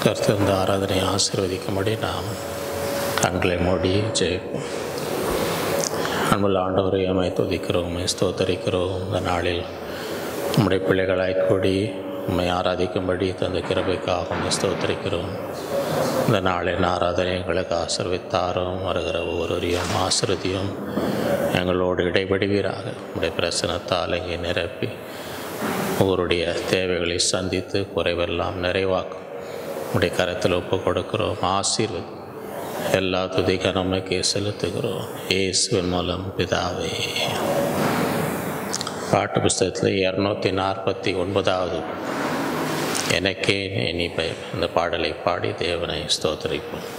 கர்த்தர் இந்த ஆராதனை ஆசீர்வதிக்கும்படி நாம் கண்களை மூடி ஜெயிப்போம் அன்புள்ள ஆண்டவரை அமை துதிக்கிறோம் உம்மை ஸ்தோத்தரிக்கிறோம் இந்த நாளில் உம்முடைய பிள்ளைகளாய் கூடி உம்மை ஆராதிக்கும்படி தந்த கிருபைக்காக உம்மை ஸ்தோத்தரிக்கிறோம் இந்த நாளின் ஆராதனை எங்களுக்கு ஆசிர்வித்தாரும் வருகிற ஒவ்வொருவரையும் ஆசிர்வதியும் எங்களோடு இடைபடுவீராக உம்முடைய பிரசனத்தால் இங்கே நிரப்பி ஒவ்வொருடைய தேவைகளை சந்தித்து குறைவெல்லாம் நிறைவாக்கும் உடைய கரத்தில் ஒப்பு கொடுக்கிறோம் ஆசீர்வதி எல்லா துதிக்க நம்மைக்கு செலுத்துகிறோம் இயேசுவின் மூலம் பிதாவே பாட்டு புஸ்தகத்தில் இரநூத்தி நாற்பத்தி ஒன்பதாவது எனக்கே இனி பயம் இந்த பாடலை பாடி தேவனை ஸ்தோத்தரிப்போம்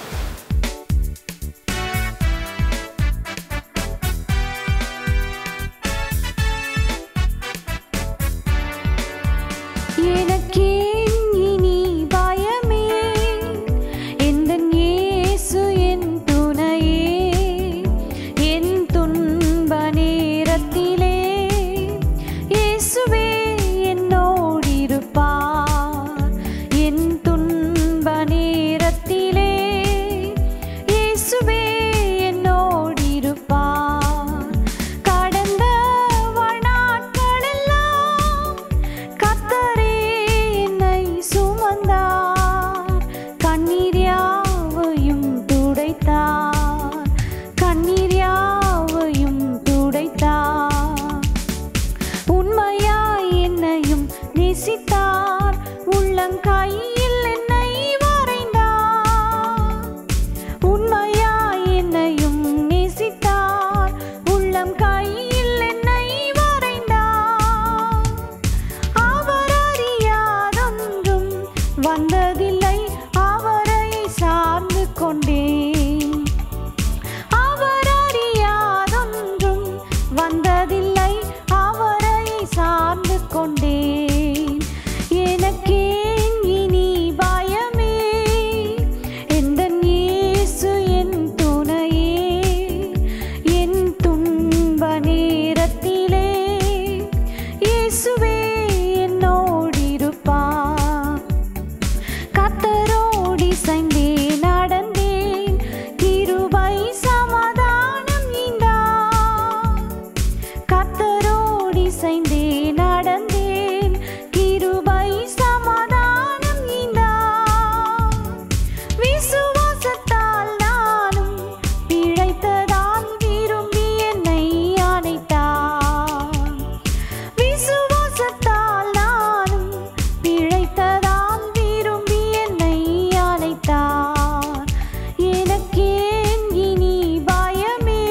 எனக்கேன் இனி பயமே எந்தன் இயேசு என் துணையே என் துன்ப நேரத்திலே இயேசுவே என்னோடிருப்பார் என் துன்ப நேரத்திலே இயேசுவே என்னோடிருப்பார் கடந்த நாட்களெல்லாம் கத்தரே என்னை சுமந்தார் கண்ணீர் யாவையும் துடைத்தார் கண்ணீர் யாவையும் துடைத்தார் உண்மையாய் என்னையும் நேசித்தார் உள்ளங்கையில் என்னை வரைந்தார் உண்மையாய் என்னையும் நேசித்தார் உள்ளம் கையில் என்னை வரைந்தார் அவர் அறியாதொன்றும் வந்ததில்லை அவரை சார்ந்து கொண்டேன் அவர் அறியாதொன்றும் வந்ததில்லை அவரை சார்ந்து கொண்டேன் எனக்கேன் இனி பயமே எந்தன் இயேசு என் துணையே என் துன்ப நேரத்திலே இயேசுவே என்னோடிருப்பார் கத்தரோடி சைந்தே நடந்தேன் கிருபை சமாதானம் ஈந்தார் கத்தரோடி சைந்தே நடந்தேன் கிருபை சமாதானம் ஈந்தார் விசுவாசத்தால் நானும் பிழைத்ததால் விரும்பி என்னை அணைத்தார் விசுவாசத்தால் நானும் பிழைத்ததால் விரும்பி என்னை அழைத்தார் எனக்கேன் இனி பயமே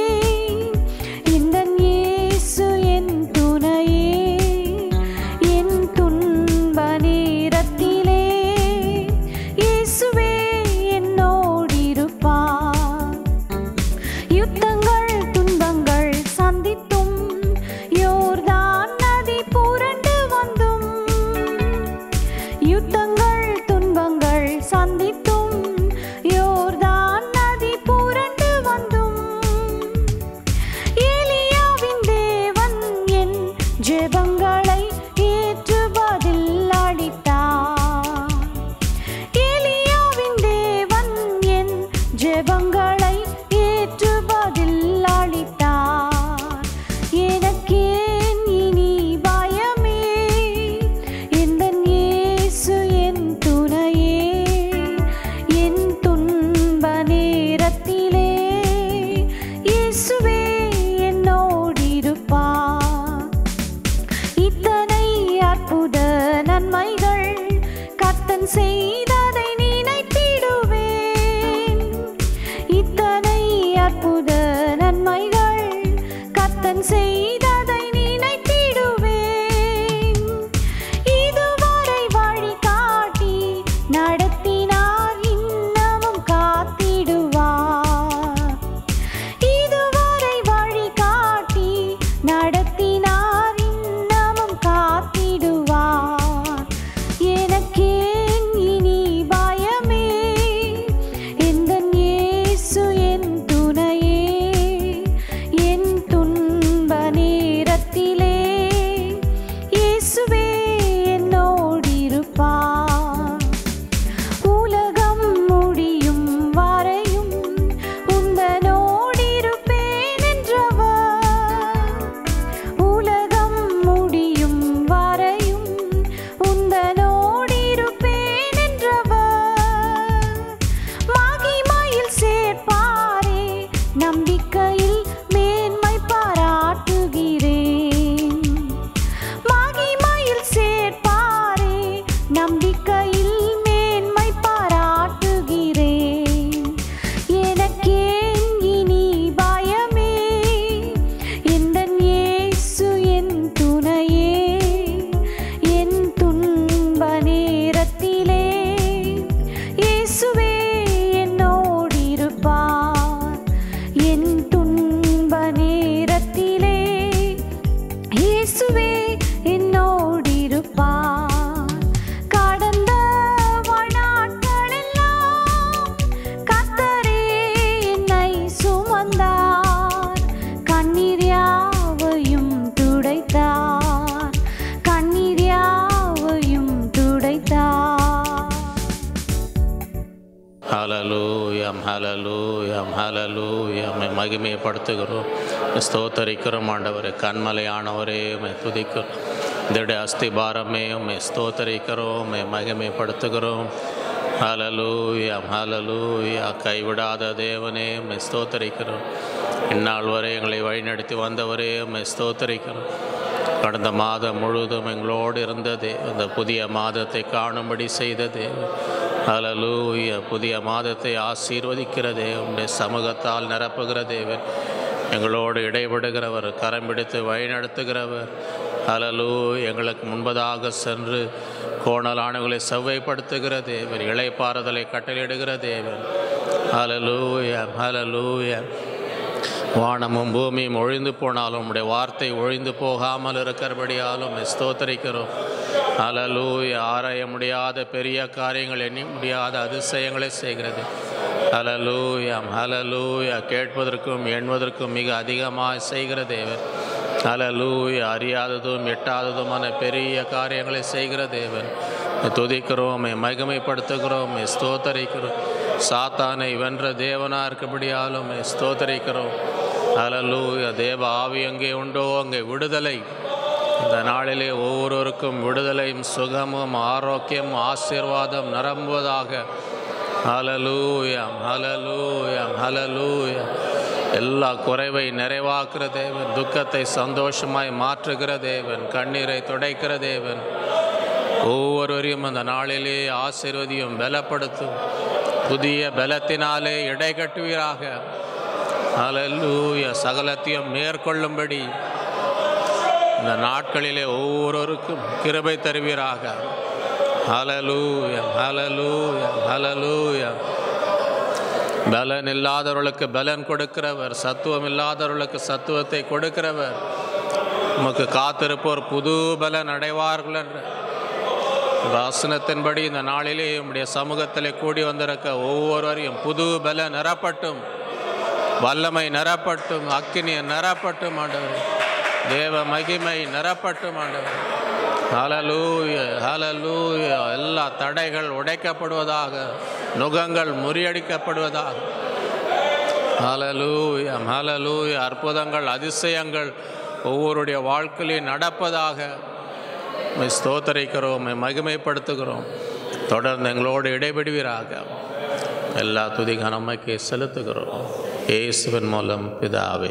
எந்தன் இயேசு என் துணையே என் துன்ப நேரத்திலே இயேசுவே என்னோடிருப்பார் யுத்தங்கள் துன்பங்கள் சந்தித்தும் யோர்தான் நதி புரண்டு வந்தும் யுத்தங்கள் துன்பங்கள் சந்தித்தும் யோர்தான் நதி புரண்டு வந்தும் ஏலியாவின் தேவன் என் ஜெபங்களை ஏற்று பதில் அளித்தார் ஏலியாவின் தேவன் என் ஜெபங்களை ஏற்று பதில் அளித்தார் எனக்கேன் இனி பயமே எந்தன் இயேசு என் துணையே என் துன்ப நேரத்திலே இயேசுவே என்னோடிருப்பார் இத்தனை அற்புத நன்மைகள் கர்த்தன் செய்ததை நினைத்திடுவேன் இத்தனை அற்புத நன்மைகள் கர்த்தன் செய்ததை நினைத்திடுவேன் இதுவரை வழி காட்டி நடத்தினார் இன்னமும் காத்திடுவார் இதுவரை வழி காட்டி நடத்தினார் இன்னமும் காத்திடுவார் எனக்கேன் இனி ஹலலூயம் ஹலலூயம் மகிமைப்படுத்துகிறோம் ஸ்தோத்தரிக்கிறோம் ஆண்டவரே கண்மலையானவரே உம்மை துதிக்கிறோம் திட அஸ்திபாரமே உம்மை ஸ்தோத்தரிக்கிறோம் உம்மை மகிமைப்படுத்துகிறோம் ஹலலூயம் ஹலலூயா கைவிடாத தேவனே உம்மை ஸ்தோத்தரிக்கிறோம் இந்நாள் வரை எங்களை வழிநடத்தி வந்தவரே உம்மை ஸ்தோத்தரிக்கிறோம் கடந்த மாதம் முழுவதும் எங்களோடு இருந்ததே அந்த புதிய மாதத்தை காணும்படி செய்ததே ஹalleluya புதிய மாதத்தை ஆசீர்வதிக்கிறதே உம்முடைய சமூகத்தால் நிரப்புகிற தேவன் எங்களோடு இடைபடுகிறவர் கரம் பிடித்து வழிநடத்துகிறவர் ஹலலு எங்களுக்கு முன்பதாக சென்று கோணலானவர்களை செவ்வைப்படுத்துகிற தேவன் இளைப்பாறுதலை கட்டளையிடுகிற தேவன் ஹலலூயா ஹலலூயா வானமும் பூமியும் ஒழிந்து போனாலும் உம்முடைய வார்த்தை ஒழிந்து போகாமல் இருக்கிறபடியாலும் ஸ்தோத்தரிக்கிறோம் அலலூய ஆராய முடியாத பெரிய காரியங்கள் எண்ணி முடியாத அதிசயங்களை செய்கிறது அலலூயம் அலலூய கேட்பதற்கும் எண்ணுவதற்கும் மிக அதிகமாக செய்கிற தேவன் அலலூய அறியாததும் எட்டாததுமான பெரிய காரியங்களை செய்கிற தேவன் துதிக்கிறோம் மகிமைப்படுத்துகிறோம் ஸ்தோத்தரிக்கிறோம் சாத்தானை வென்ற தேவனா இருக்கபடியாலும் ஸ்தோத்தரிக்கிறோம் அலலூய தேவ ஆவி எங்கே உண்டோ அங்கே விடுதலை இந்த நாளிலே ஒவ்வொருவருக்கும் விடுதலையும் சுகமும் ஆரோக்கியம் ஆசீர்வாதம் நிரம்புவதாக ஹலலூயம் ஹலலூயம் ஹலலூயம் எல்லா குறைவை நிறைவாக்குற தேவன் துக்கத்தை சந்தோஷமாய் மாற்றுகிற தேவன் கண்ணீரை துடைக்கிற தேவன் ஒவ்வொருவரையும் அந்த நாளிலே ஆசீர்வதியும் பலப்படுத்தும் புதிய பலத்தினாலே இடை கட்டுவீராக அலல்லூய சகலத்தையும் மேற்கொள்ளும்படி இந்த நாட்களிலே ஒவ்வொருவருக்கும் கிருபை தருவீராக ஹலலூயம் ஹலலூயம் ஹலலூயம் பலன் இல்லாதவர்களுக்கு பலன் கொடுக்கிறவர் சத்துவம் இல்லாதவர்களுக்கு சத்துவத்தை கொடுக்கிறவர் உமக்கு காத்திருப்போர் புது பலன் அடைவார்கள் என்ற வாசனத்தின்படி இந்த நாளிலே உம்முடைய சமூகத்திலே கூடி வந்திருக்க ஒவ்வொருவரையும் புது பல நிரப்பட்டும் வல்லமை நிரப்பட்டும் அக்கினி நிரப்பட்டும் ஆண்டவர் தேவ மகிமை நிரப்பட்டும் ஆண்டவர் ஹலலூய ஹலலூய எல்லா தடைகள் உடைக்கப்படுவதாக நுகங்கள் முறியடிக்கப்படுவதாக ஹலலூய ஹலலூய அற்புதங்கள் அதிசயங்கள் ஒவ்வொருடைய வாழ்க்கையிலும் நடப்பதாக உம்மை ஸ்தோத்தரிக்கிறோம் உம்மை மகிமைப்படுத்துகிறோம் தொடர்ந்து எங்களோடு இடைபெடுவீராக எல்லா துதி கனமைக்கு செலுத்துகிறோம் இயேசுவின் மூலம் பிதாவே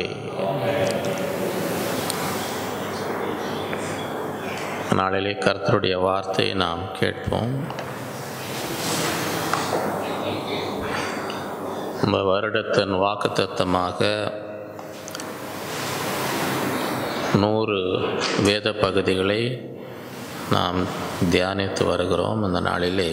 நாளிலே கர்த்தருடைய வார்த்தையை நாம் கேட்போம் நம்ம வருடத்தின் வாக்குத்தத்தமாக நூறு வேத பகுதிகளை நாம் தியானித்து வருகிறோம் இந்த நாளிலே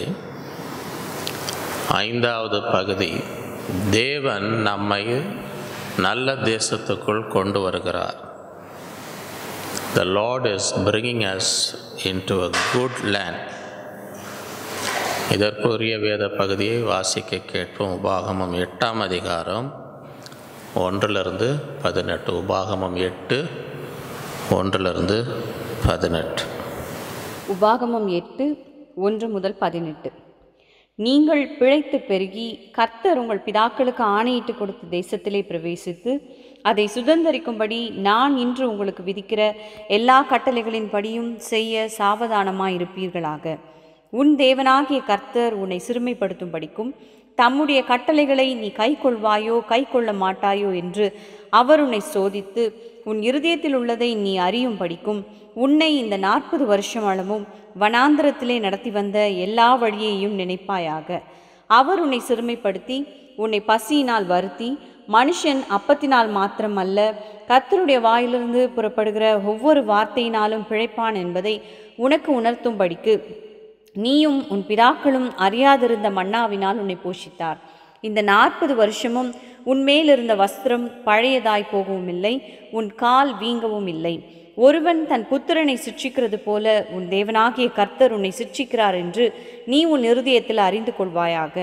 ஐந்தாவது பகுதி தேவன் நம்மை நல்ல தேசத்துக்குள் கொண்டு வருகிறார் the Lord is bringing us into a good land இதற்குரிய வேத பகுதியை வாசிக்க கேட்போம் உபாகமம் எட்டாம் அதிகாரம் ஒன்றிலிருந்து பதினெட்டு உபாகமம் எட்டு ஒன்றிலிருந்து பதினெட்டு உபாகமம் எட்டு ஒன்று முதல் பதினெட்டு நீங்கள் பிழைத்து பெருகி கர்த்தர் உங்கள் பிதாக்களுக்கு ஆணையிட்டு கொடுத்த தேசத்திலே பிரவேசித்து அதை சுதந்தரிக்கும்படி நான் இன்று உங்களுக்கு விதிக்கிற எல்லா கட்டளைகளின்படியும் செய்ய சாவதானமாயிருப்பீர்களாக உன் தேவனாகிய கர்த்தர் உன்னை சிறுமைப்படுத்தும்படிக்கும் தம்முடைய கட்டளைகளை நீ கைக்கொள்வாயோ கைக்கொள்ள மாட்டாயோ என்று அவர் உன்னை சோதித்து உன் இருதயத்தில் உள்ளதை நீ அறியும்படிக்கும் உன்னை இந்த நாற்பது வருஷம் அளவும் வனாந்திரத்திலே நடத்தி வந்த எல்லா வழியையும் நினைப்பாயாக அவர் உன்னை சிறுமைப்படுத்தி உன்னை பசியினால் வருத்தி மனுஷன் அப்பத்தினால் மாத்திரம் அல்ல கர்த்தருடைய வாயிலிருந்து புறப்படுகிற ஒவ்வொரு வார்த்தையினாலும் பிழைப்பான் என்பதை உனக்கு உணர்த்தும்படிக்கு நீயும் உன் பிதாக்களும் அறியாதிருந்த மன்னாவினால் உன்னை போஷித்தார் இந்த நாற்பது வருஷமும் உன்மேல் இருந்த வஸ்திரம் பழையதாய் போகவும் இல்லை உன் கால் வீங்கவும் இல்லை ஒருவன் தன் புத்திரனை சிட்சிக்கிறது போல உன் தேவனாகிய கர்த்தர் உன்னை சிட்சிக்கிறார் என்று நீ உன் இருதயத்தில் அறிந்து கொள்வாயாக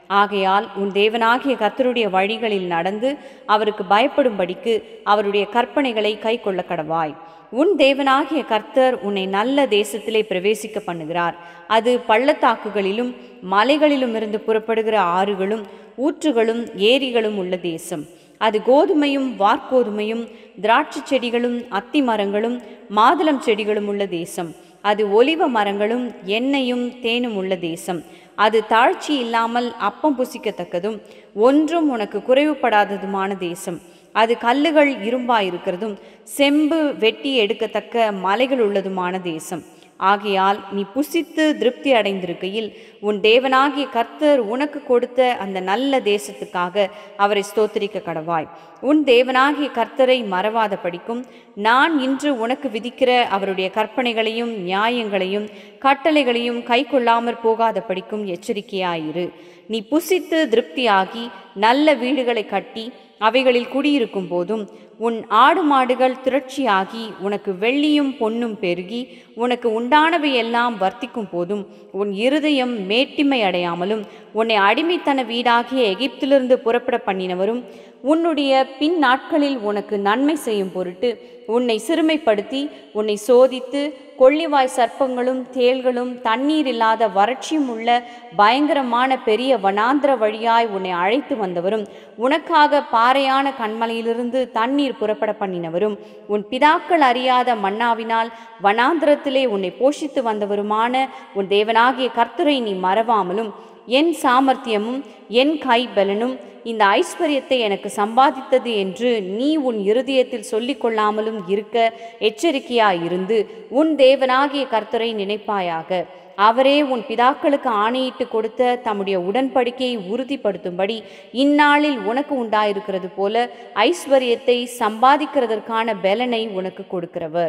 ஆகையால் உன் தேவனாகிய கர்த்தருடைய வழிகளில் நடந்து அவருக்கு பயப்படும்படிக்கு அவருடைய கற்பனைகளை கைக்கொள்ள கடவாய் உன் தேவனாகிய கர்த்தர் உன்னை நல்ல தேசத்திலே பிரவேசிக்க பண்ணுகிறார் அது பள்ளத்தாக்குகளிலும் மலைகளிலும் இருந்து புறப்படுகிற ஆறுகளும் ஊற்றுகளும் ஏரிகளும் உள்ள தேசம் அது கோதுமையும் வார்கோதுமையும் திராட்சை செடிகளும் அத்தி மரங்களும் மாதுளம் செடிகளும் உள்ள தேசம் அது ஒலிவ மரங்களும் எண்ணெயும் தேனும் உள்ள தேசம் அது தாழ்ச்சி இல்லாமல் அப்பம் புசிக்கத்தக்கதும் ஒன்றும் உனக்கு குறைவுபடாததுமான தேசம் அது கல்லுகள் இரும்பாயிருக்கிறதும் செம்பு வெட்டி எடுக்கத்தக்க மலைகள் உள்ளதுமான தேசம் ஆகையால் நீ புசித்து திருப்தி அடைந்திருக்கையில் உன் தேவனாகிய கர்த்தர் உனக்கு கொடுத்த அந்த நல்ல தேசத்துக்காக அவரை ஸ்தோத்திரிக்க கடவாய் உன் தேவனாகிய கர்த்தரை மறவாத படிக்கும் நான் இன்று உனக்கு விதிக்கிற அவருடைய கற்பனைகளையும் நியாயங்களையும் கட்டளைகளையும் கை கொள்ளாமற் போகாத படிக்கும் எச்சரிக்கையாயிரு நீ புசித்து திருப்தியாகி நல்ல வீடுகளை கட்டி அவைகளில் குடியிருக்கும் போதும் உன் ஆடு மாடுகள் திரட்சியாகி உனக்கு வெள்ளியும் பொன்னும் பெருகி உனக்கு உண்டானவை எல்லாம் வர்த்திக்கும் போதும் உன் இருதயம் மேட்டிமை அடையாமலும் உன்னை அடிமைத்தன வீடாகிய எகிப்திலிருந்து புறப்பட பண்ணினவரும் உன்னுடைய பின் நாட்களில் உனக்கு நன்மை செய்யும் பொருட்டு உன்னை சிறுமைப்படுத்தி உன்னை சோதித்து கொள்ளிவாய் சர்ப்பங்களும் தேள்களும் தண்ணீர் இல்லாத வறட்சியும் உள்ள பயங்கரமான பெரிய வனாந்திர வழியாய் உன்னை அழைத்து வந்தவரும் உனக்காக பாறையான கண்மலையிலிருந்து தண்ணீர் புறப்பட பண்ணினவரும் உன் பிதாக்கள் அறியாத மன்னாவினால் வனாந்திரத்திலே உன்னை போஷித்து வந்தவருமான உன் தேவனாகிய கர்த்தரை நீ மறவாமலும் என் சாமர்த்தியமும் என் கைபலனும் இந்த ஐஸ்வர்யத்தை எனக்கு சம்பாதித்தது என்று நீ உன் இருதயத்தில் சொல்லிக் கொள்ளாமலும் இருக்க எச்சரிக்கையாயிருந்து உன் தேவனாகிய கர்த்தரை நினைப்பாயாக அவரே உன் பிதாக்களுக்கு ஆணையிட்டு கொடுத்த தம்முடைய உடன்படிக்கையை உறுதிப்படுத்தும்படி இந்நாளில் உனக்கு உண்டாயிருக்கிறது போல ஐஸ்வர்யத்தை சம்பாதிக்கிறதற்கான பலனை உனக்கு கொடுக்கிறவர்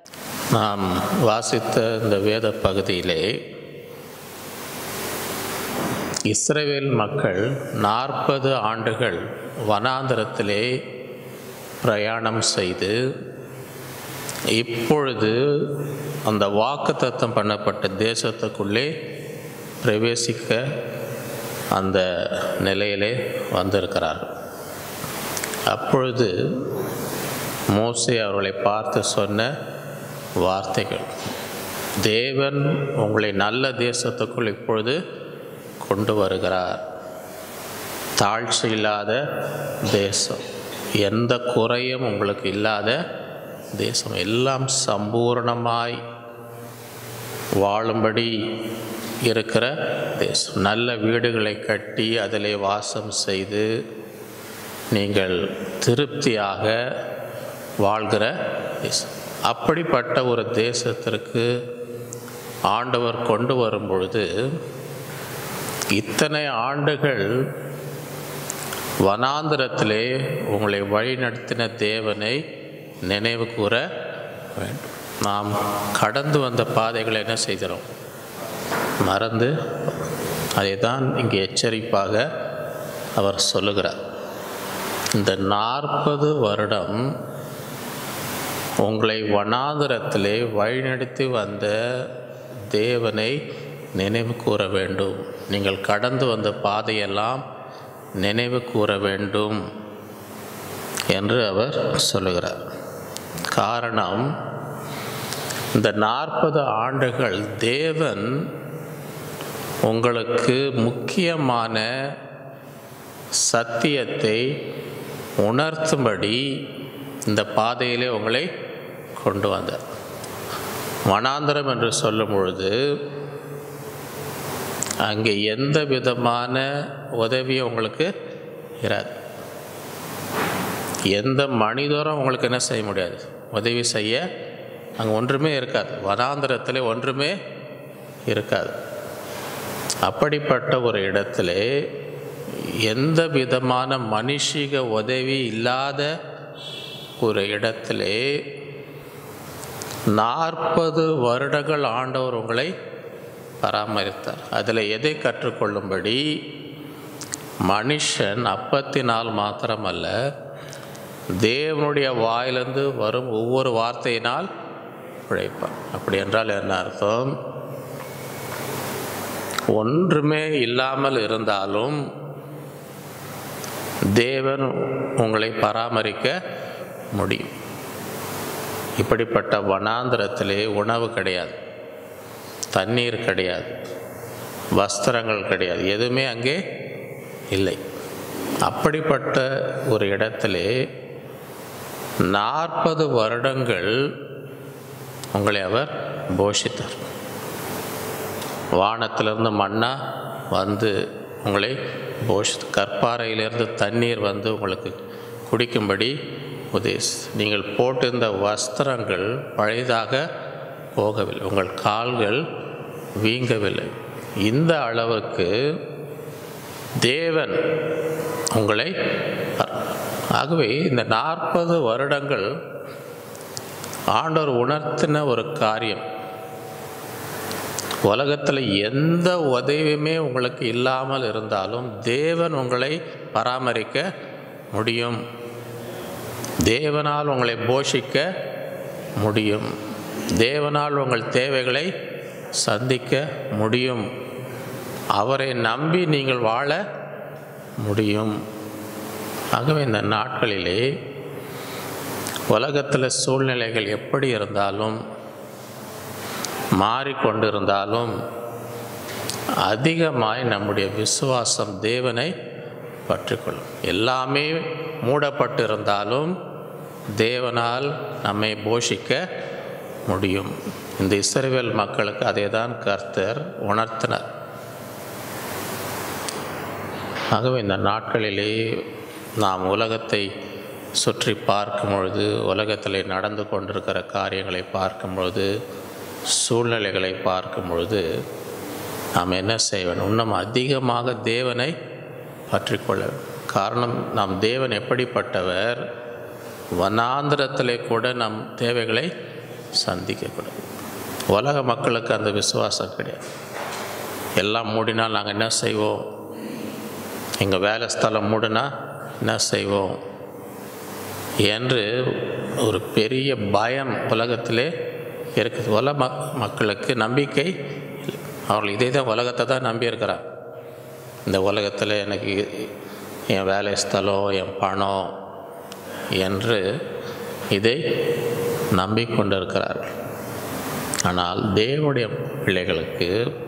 நாம் வாசித்த இந்த வேத பகுதியிலே இஸ்ரவேல் மக்கள் நாற்பது ஆண்டுகள் வனாந்தரத்திலே பிரயாணம் செய்து இப்பொழுது அந்த வாக்குத்தத்தம் பண்ணப்பட்ட தேசத்துக்குள்ளே பிரவேசிக்க அந்த நிலையிலே வந்திருக்கிறார்கள் அப்பொழுது மோசே அவர்களை பார்த்து சொன்ன வார்த்தைகள் தேவன் உங்களை நல்ல தேசத்துக்குள் இப்பொழுது கொண்டு வருகிறார் தாழ்ச்சி இல்லாத தேசம் எந்த குறையும் உங்களுக்கு இல்லாத தேசம் எல்லாம் சம்பூர்ணமாய் வாழும்படி இருக்கிற தேசம் நல்ல வீடுகளை கட்டி அதிலே வாசம் செய்து நீங்கள் திருப்தியாக வாழ்கிற தேசம் அப்படிப்பட்ட ஒரு தேசத்திற்கு ஆண்டவர் கொண்டு வரும் பொழுது இத்தனை ஆண்டுகள் வனாந்திரத்திலே உங்களை வழிநடத்தின தேவனை நினைவு கூற வேண்டும் நாம் கடந்து வந்த பாதைகளை என்ன செய்கிறோம் மறந்து அதை தான் இங்கே எச்சரிப்பாக அவர் சொல்லுகிறார் இந்த நாற்பது வருடம் உங்களை வனாந்திரத்திலே வழிநடத்தி வந்த தேவனை நினைவு கூற வேண்டும் நீங்கள் கடந்து வந்த பாதையெல்லாம் நினைவு கூற வேண்டும் என்று அவர் சொல்லுகிறார் காரணம் இந்த நாற்பது ஆண்டுகள் தேவன் உங்களுக்கு முக்கியமான சத்தியத்தை உணர்த்தும்படி இந்த பாதையிலே உங்களை கொண்டு வந்தார் வனாந்தரம் என்று சொல்லும் பொழுது அங்கே எந்த விதமான உதவியும் உங்களுக்கு இராது எந்த மனிதரும் உங்களுக்கு என்ன செய்ய முடியாது உதவி செய்ய அங்கே ஒன்றுமே இருக்காது வனாந்திரத்தில் ஒன்றுமே இருக்காது அப்படிப்பட்ட ஒரு இடத்துல எந்த விதமான மனுஷிக உதவி இல்லாத ஒரு இடத்துல நாற்பது வருடங்கள் ஆண்டவர் உங்களை பராமரித்தார் அதில் எதை கற்றுக்கொள்ளும்படி மனுஷன் அப்பத்தினால் மாத்திரமல்ல தேவனுடைய வாயிலிருந்து வரும் ஒவ்வொரு வார்த்தையினால் உழைப்பான் அப்படி என்றால் என்ன அர்த்தம் ஒன்றுமே இல்லாமல் இருந்தாலும் தேவன் உங்களை பராமரிக்க முடியும் இப்படிப்பட்ட வனாந்திரத்திலே உணவு கிடையாது தண்ணீர் கிடையாது வஸ்திரங்கள் கிடையாது எதுவுமே அங்கே இல்லை அப்படிப்பட்ட ஒரு இடத்திலே நாற்பது வருடங்கள் உங்களை அவர் போஷித்தார் வானத்திலிருந்து மண்ணா வந்து உங்களை போஷித்து கற்பாறையிலிருந்து தண்ணீர் வந்து உங்களுக்கு குடிக்கும்படி உதேஸ் நீங்கள் போட்டிருந்த வஸ்திரங்கள் பழையதாக போகவில்லை உங்கள் கால்கள் வீங்கவில்லை இந்த அளவுக்கு தேவன் உங்களை ஆகவே இந்த நாற்பது வருடங்கள் ஆண்டவர் உணர்த்தின ஒரு காரியம் உலகத்தில் எந்த உதவியுமே உங்களுக்கு இல்லாமல் இருந்தாலும் தேவன் உங்களை பராமரிக்க முடியும் தேவனால் உங்களை போஷிக்க முடியும் தேவனால் உங்கள் தேவைகளை சந்திக்க முடியும் அவரை நம்பி நீங்கள் வாழ முடியும் ஆகவே இந்த நாட்களிலே உலகத்தில் சூழ்நிலைகள் எப்படி இருந்தாலும் மாறிக்கொண்டிருந்தாலும் அதிகமாய் நம்முடைய விசுவாசம் தேவனை பற்றிக்கொள்ளும் எல்லாமே மூடப்பட்டிருந்தாலும் தேவனால் நம்மை போஷிக்க முடியும் இந்த இஸ்ரவேல் மக்களுக்கு அதே தான் கர்த்தர் உணர்த்தினார் ஆகவே இந்த நாட்களிலே நாம் உலகத்தை சுற்றி பார்க்கும் பொழுது உலகத்தில் நடந்து கொண்டிருக்கிற காரியங்களை பார்க்கும் பொழுது சூழ்நிலைகளை பார்க்கும் பொழுது நாம் என்ன செய்ய வேண்டும் இன்னும் அதிகமாக தேவனை பற்றி கொள்ள வேண்டும். காரணம் நாம் தேவன் எப்படிப்பட்டவர் வனாந்திரத்திலே கூட நம் தேவைகளை சந்திக்கக்கூடாது உலக மக்களுக்கு அந்த விசுவாசம் கிடையாது எல்லாம் மூடினால் நாங்கள் என்ன செய்வோம் எங்கள் வேலை ஸ்தலம் மூடினா என்ன செய்வோம் என்று ஒரு பெரிய பயம் உலகத்திலே இருக்குது உலக ம மக்களுக்கு நம்பிக்கை இல்லை. அவர்கள் இதே தான் உலகத்தை தான் நம்பியிருக்கிறார் இந்த உலகத்தில் எனக்கு என் வேலை ஸ்தலம் என் பணம் என்று இதை நம்பிக்கொண்டிருக்கிறார்கள் ஆனால் தேவனுடைய பிள்ளைகளுக்கு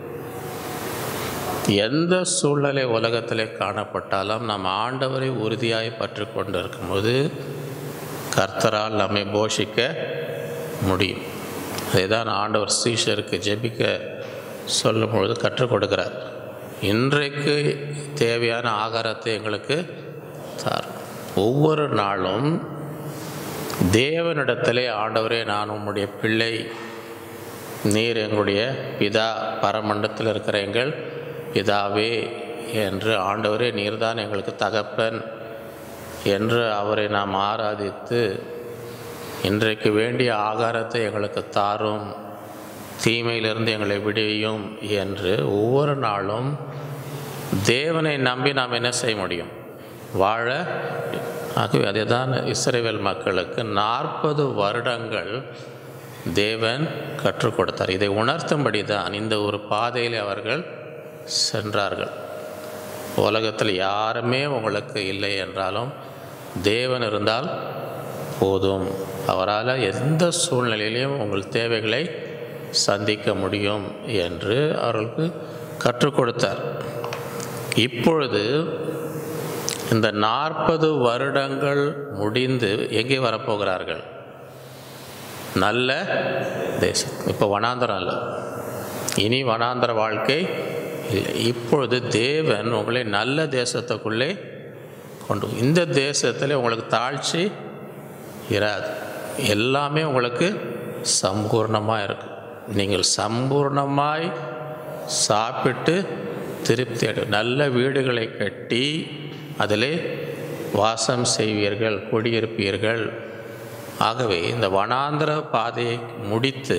எந்த சூழ்நிலை உலகத்திலே காணப்பட்டாலும் நம்ம ஆண்டவரை உறுதியாய் பற்றி கொண்டு இருக்கும்போது கர்த்தரால் நம்மை போஷிக்க முடியும் அதை தான் ஆண்டவர் சீஷருக்கு ஜெபிக்க சொல்லும் பொழுது கற்றுக் கொடுக்கிறார் இன்றைக்கு தேவையான ஆகாரத்தை எங்களுக்கு தார் ஒவ்வொரு நாளும் தேவனிடத்திலே ஆண்டவரே நான் உம்முடைய பிள்ளை நீர் எங்களுடைய பிதா பரமண்டத்தில் இருக்கிற எங்கள் பிதாவே என்று ஆண்டவரே நீர்தான் எங்களுக்கு தகப்பன் என்று அவரை நாம் ஆராதித்து இன்றைக்கு வேண்டிய ஆகாரத்தை எங்களுக்கு தாரும் தீமையிலிருந்து எங்களை விடுவியும் என்று ஒவ்வொரு நாளும் தேவனை நம்பி நாம் என்ன செய்ய முடியும் வாழ ஆகவே அதே தான் இஸ்ரேவேல் மக்களுக்கு நாற்பது வருடங்கள் தேவன் கற்றுக் கொடுத்தார் இதை உணர்த்தும்படி தான் இந்த ஒரு பாதையில் அவர்கள் சென்றார்கள் உலகத்தில் யாருமே உங்களுக்கு இல்லை என்றாலும் தேவன் இருந்தால் போதும் அவரால் எந்த சூழ்நிலையிலையும் உங்கள் தேவைகளை சந்திக்க முடியும் என்று அவர்களுக்கு கற்றுக் கொடுத்தார் இப்பொழுது இந்த நாற்பது வருடங்கள் முடிந்து எங்கே வரப்போகிறார்கள் நல்ல தேசம் இப்போ வனாந்தரம் இல்லை இனி வனாந்தர வாழ்க்கை இல்லை இப்பொழுது தேவன் உங்களை நல்ல தேசத்துக்குள்ளே கொண்டு போ- இந்த தேசத்தில் உங்களுக்கு தாழ்ச்சி இராது எல்லாமே உங்களுக்கு சம்பூர்ணமாக இருக்கும் நீங்கள் சம்பூர்ணமாய் சாப்பிட்டு திருப்தி அடை நல்ல வீடுகளை கட்டி அதிலே வாசம் செய்வீர்கள் குடியிருப்பீர்கள் ஆகவே இந்த வனாந்திர பாதையை முடித்து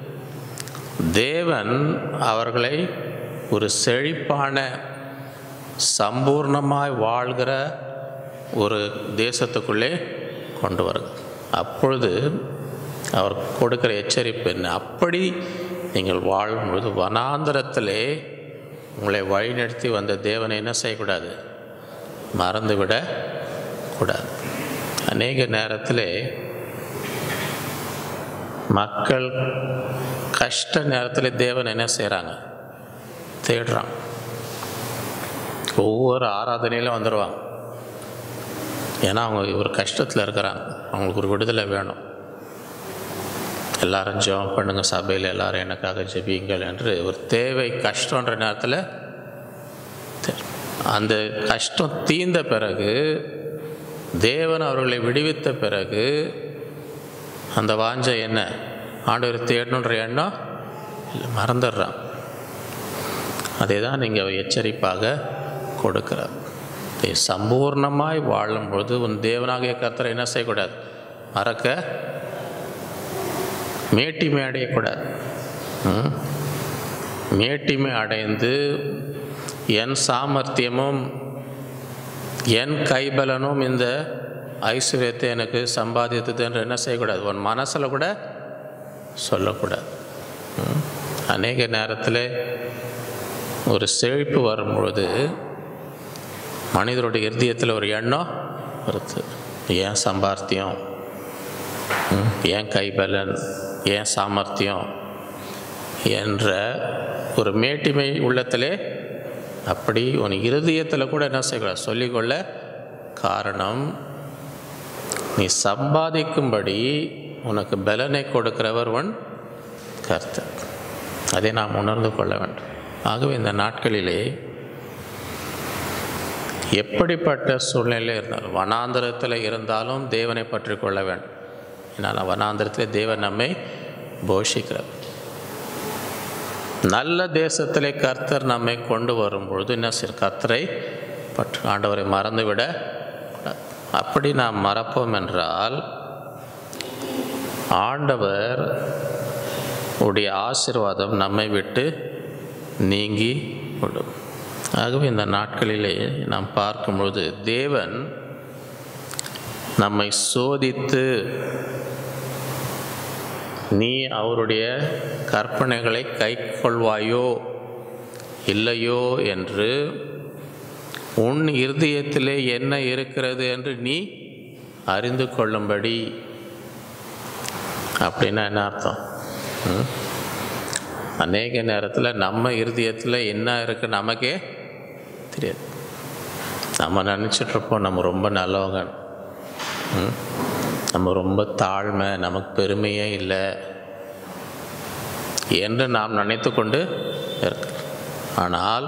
தேவன் அவர்களை ஒரு செழிப்பான சம்பூர்ணமாய் வாழ்கிற ஒரு தேசத்துக்குள்ளே கொண்டு வருது அப்பொழுது அவர் கொடுக்கிற எச்சரிப்பு என்ன அப்படி நீங்கள் வாழும்பொழுது வனாந்திரத்திலே உங்களை வழிநடத்தி வந்த தேவனை என்ன செய்யக்கூடாது மறந்து விட கூடாது அநேக நேரத்தில் மக்கள் கஷ்ட நேரத்தில் தேவன் என்ன செய்கிறாங்க தேடுறான் ஒவ்வொரு ஆராதனையிலும் வந்துடுவாங்க ஏன்னா அவங்க ஒரு கஷ்டத்தில் இருக்கிறாங்க அவங்களுக்கு ஒரு விடுதலை வேணும் எல்லாரும் ஜெபம் பண்ணுங்க சபையில் எல்லாரும் எனக்காக ஜெபியுங்கள் என்று ஒரு தேவை கஷ்டன்ற நேரத்தில் தே- அந்த கஷ்டம் தீர்ந்த பிறகு தேவன் அவர்களை விடுவித்த பிறகு அந்த வாஞ்சை என்ன ஆண்டவர் தேடணுன்ற எண்ணம் இல்லை மறந்துடுறான் அதை தான் நீங்கள் எச்சரிப்பாக கொடுக்கிறார் நீ சம்பூர்ணமாய் வாழும்பொழுது உன் தேவனாகிய கர்த்தரை என்ன செய்யக்கூடாது மறக்க மேட்டிமை அடையக்கூடாது ம்? மேட்டிமை அடைந்து என் சாமர்த்தியமும் என் கைபலனும் இந்த ஐஸ்வர்யத்தை எனக்கு சம்பாதித்தது என்று என்ன செய்யக்கூடாது உன் மனசில் கூட சொல்லக்கூடாது ம்? அநேக நேரத்தில் ஒரு செழிப்பு வரும்பொழுது மனிதருடைய இருதயத்தில் ஒரு எண்ணம் வருது ஏன் சம்பார்த்தியம் ம், ஏன் கைபலன் ஏன் சாமர்த்தியம் என்ற ஒரு மேட்டிமை உள்ளத்திலே அப்படி உன் இருதயத்தில் கூட என்ன செய்யக்கூடாது சொல்லிக்கொள்ள காரணம் நீ சம்பாதிக்கும்படி உனக்கு பலனை கொடுக்கிறவர் உன் கர்த்தர் அதை நாம் உணர்ந்து கொள்ள வேண்டும் ஆகவே இந்த நாட்களிலே எப்படிப்பட்ட சூழ்நிலை இருந்தாலும் வனாந்திரத்தில் இருந்தாலும் தேவனை பற்றி கொள்ள வேண்டும் ஏன்னா வனாந்திரத்தில் தேவன் நம்மை போஷிக்கிறார் நல்ல தேசத்திலே கர்த்தர் நம்மை கொண்டு வரும்பொழுது என்ன செய்ய கர்த்தரை பற்று ஆண்டவரை மறந்துவிட கூடாது. அப்படி நாம் மறப்போம் என்றால் ஆண்டவர் உடைய ஆசீர்வாதம் நம்மை விட்டு நீங்கி விடும் ஆகவே இந்த நாட்களிலே நாம் பார்க்கும்பொழுது தேவன் நம்மை சோதித்து நீ அவருடைய கற்பனைகளை கைக்கொள்வாயோ இல்லையோ என்று உன் இருதயத்திலே என்ன இருக்கிறது என்று நீ அறிந்து கொள்ளும்படி அப்படின்னா என்ன அர்த்தம் ம்? அநேக நேரத்தில் நம்ம இருதயத்தில் என்ன இருக்கு நமக்கே தெரியாது நம்ம நினச்சிட்ருப்போம் நம்ம ரொம்ப நல்லவங்க ம்? நம்ம ரொம்ப தாழ்மை நமக்கு பெருமையே இல்லை என்று நாம் நினைத்து கொண்டு இருக்கலாம் ஆனால்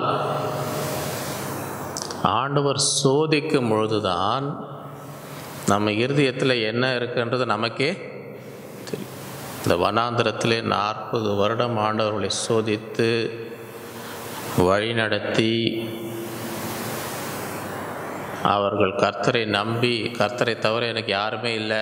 ஆண்டவர் சோதிக்கும் பொழுதுதான் நம்ம இருதயத்தில் என்ன இருக்குன்றது நமக்கே தெரியும் இந்த வனாந்திரத்திலே நாற்பது வருடம் ஆண்டவர்களை சோதித்து வழிநடத்தி அவர்கள் கர்த்தரை நம்பி கர்த்தரை தவிர எனக்கு யாருமே இல்லை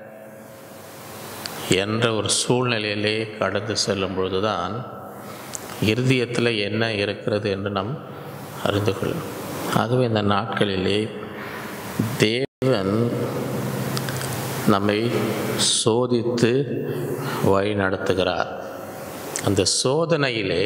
என்ற ஒரு சூழ்நிலையிலே கடந்து செல்லும் பொழுதுதான் இருதயத்தில் என்ன இருக்கிறது என்று நாம் அறிந்து கொள்ளும் ஆகவே இந்த நாட்களிலே தேவன் நம்மை சோதித்து வழி நடத்துகிறார் அந்த சோதனையிலே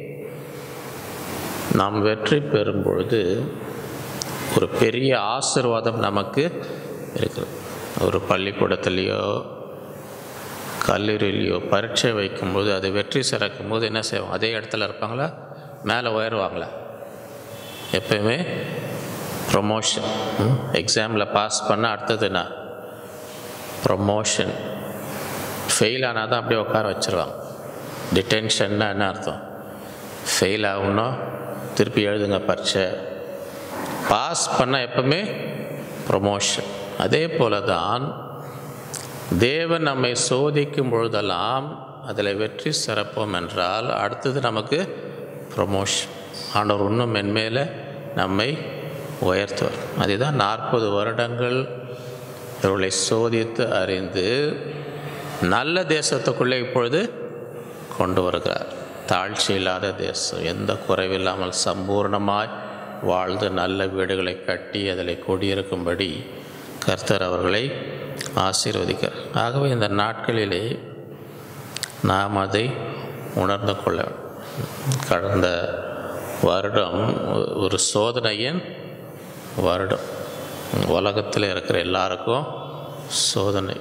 நாம் வெற்றி பெறும் பொழுது ஒரு பெரிய ஆசீர்வாதம் நமக்கு இருக்குது ஒரு பள்ளிக்கூடத்துலேயோ கல்லூரியிலையோ பரீட்சை வைக்கும்போது அது வெற்றி சிறக்கும் போது என்ன செய்வாங்க அதே இடத்துல இருப்பாங்களா மேலே உயருவாங்களா எப்பயுமே ப்ரொமோஷன் எக்ஸாமில் பாஸ் பண்ண அடுத்ததுன்னா ப்ரொமோஷன் ஃபெயில் ஆனால் தான் அப்படியே உட்கார வச்சுருவாங்க டிடென்ஷன்னா என்ன அர்த்தம் ஃபெயில் ஆகணும் திருப்பி எழுதுங்க பரீட்சை பாஸ் பண்ண எப்பவுமே ப்ரொமோஷன் அதே போல தான் தேவன் நம்மை சோதிக்கும் பொழுதெல்லாம் அதில் வெற்றி சிறப்போம் என்றால் அடுத்தது நமக்கு ப்ரொமோஷன் ஆண்டவர் இன்னும் மென்மேல நம்மை உயர்த்துவார் அதுதான் நாற்பது வருடங்கள் இவர்களை சோதித்து அறிந்து நல்ல தேசத்துக்குள்ளே இப்பொழுது கொண்டு வருகிறார் தாழ்ச்சி இல்லாத தேசம் எந்த குறைவில்லாமல் சம்பூர்ணமாய் வாழ்ந்து நல்ல வீடுகளை கட்டி அதில் குடியிருக்கும்படி கர்த்தர் அவர்களை ஆசீர்வதிக்கிறார் ஆகவே இந்த நாட்களிலே நாம் அதை உணர்ந்து கொள்ள வேண்டும். கடந்த வருடம் ஒரு சோதனையின் வருடம் உலகத்தில் இருக்கிற எல்லாருக்கும் சோதனை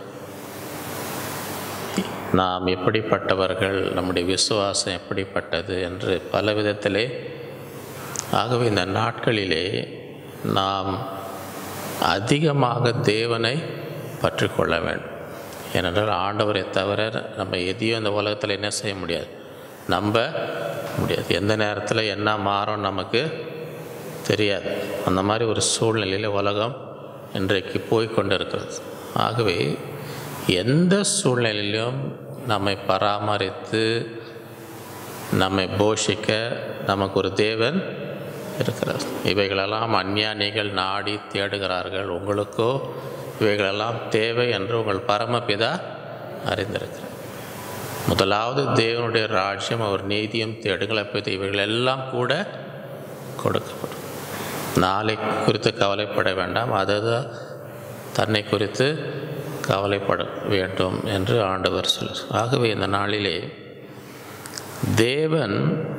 நாம் எப்படிப்பட்டவர்கள் நம்முடைய விசுவாசம் எப்படிப்பட்டது என்று பல விதத்திலே ஆகவே இந்த நாட்களிலே நாம் அதிகமாக தேவனை பற்றி கொள்ள வேண்டும் ஏனென்றால் ஆண்டவரை தவிர நம்ம எதையும் இந்த உலகத்தில் என்ன செய்ய முடியாது நம்ப முடியாது எந்த நேரத்தில் என்ன மாறும் நமக்கு தெரியாது அந்த மாதிரி ஒரு சூழ்நிலையில் உலகம் இன்றைக்கு போய் கொண்டு இருக்கிறது ஆகவே எந்த சூழ்நிலையிலும் நம்மை பராமரித்து நம்மை போஷிக்க நமக்கு ஒரு தேவன் இருக்கிறார் இவைகளெல்லாம் அஞ்ஞானிகள் நாடி தேடுகிறார்கள் உங்களுக்கோ இவைகளெல்லாம் தேவை என்று உங்கள் பரமபிதா அறிந்திருக்கிறார் முதலாவது தேவனுடைய ராஜ்யம் அவர் நீதியும் தேடுங்கள் அப்போது இவைகள் எல்லாம் கூட கொடுக்கப்படும் நாளை குறித்து கவலைப்பட வேண்டாம் அதுதான் தன்னை குறித்து கவலைப்பட வேண்டும் என்று ஆண்டவர் சொல்ல ஆகவே இந்த நாளிலே தேவன்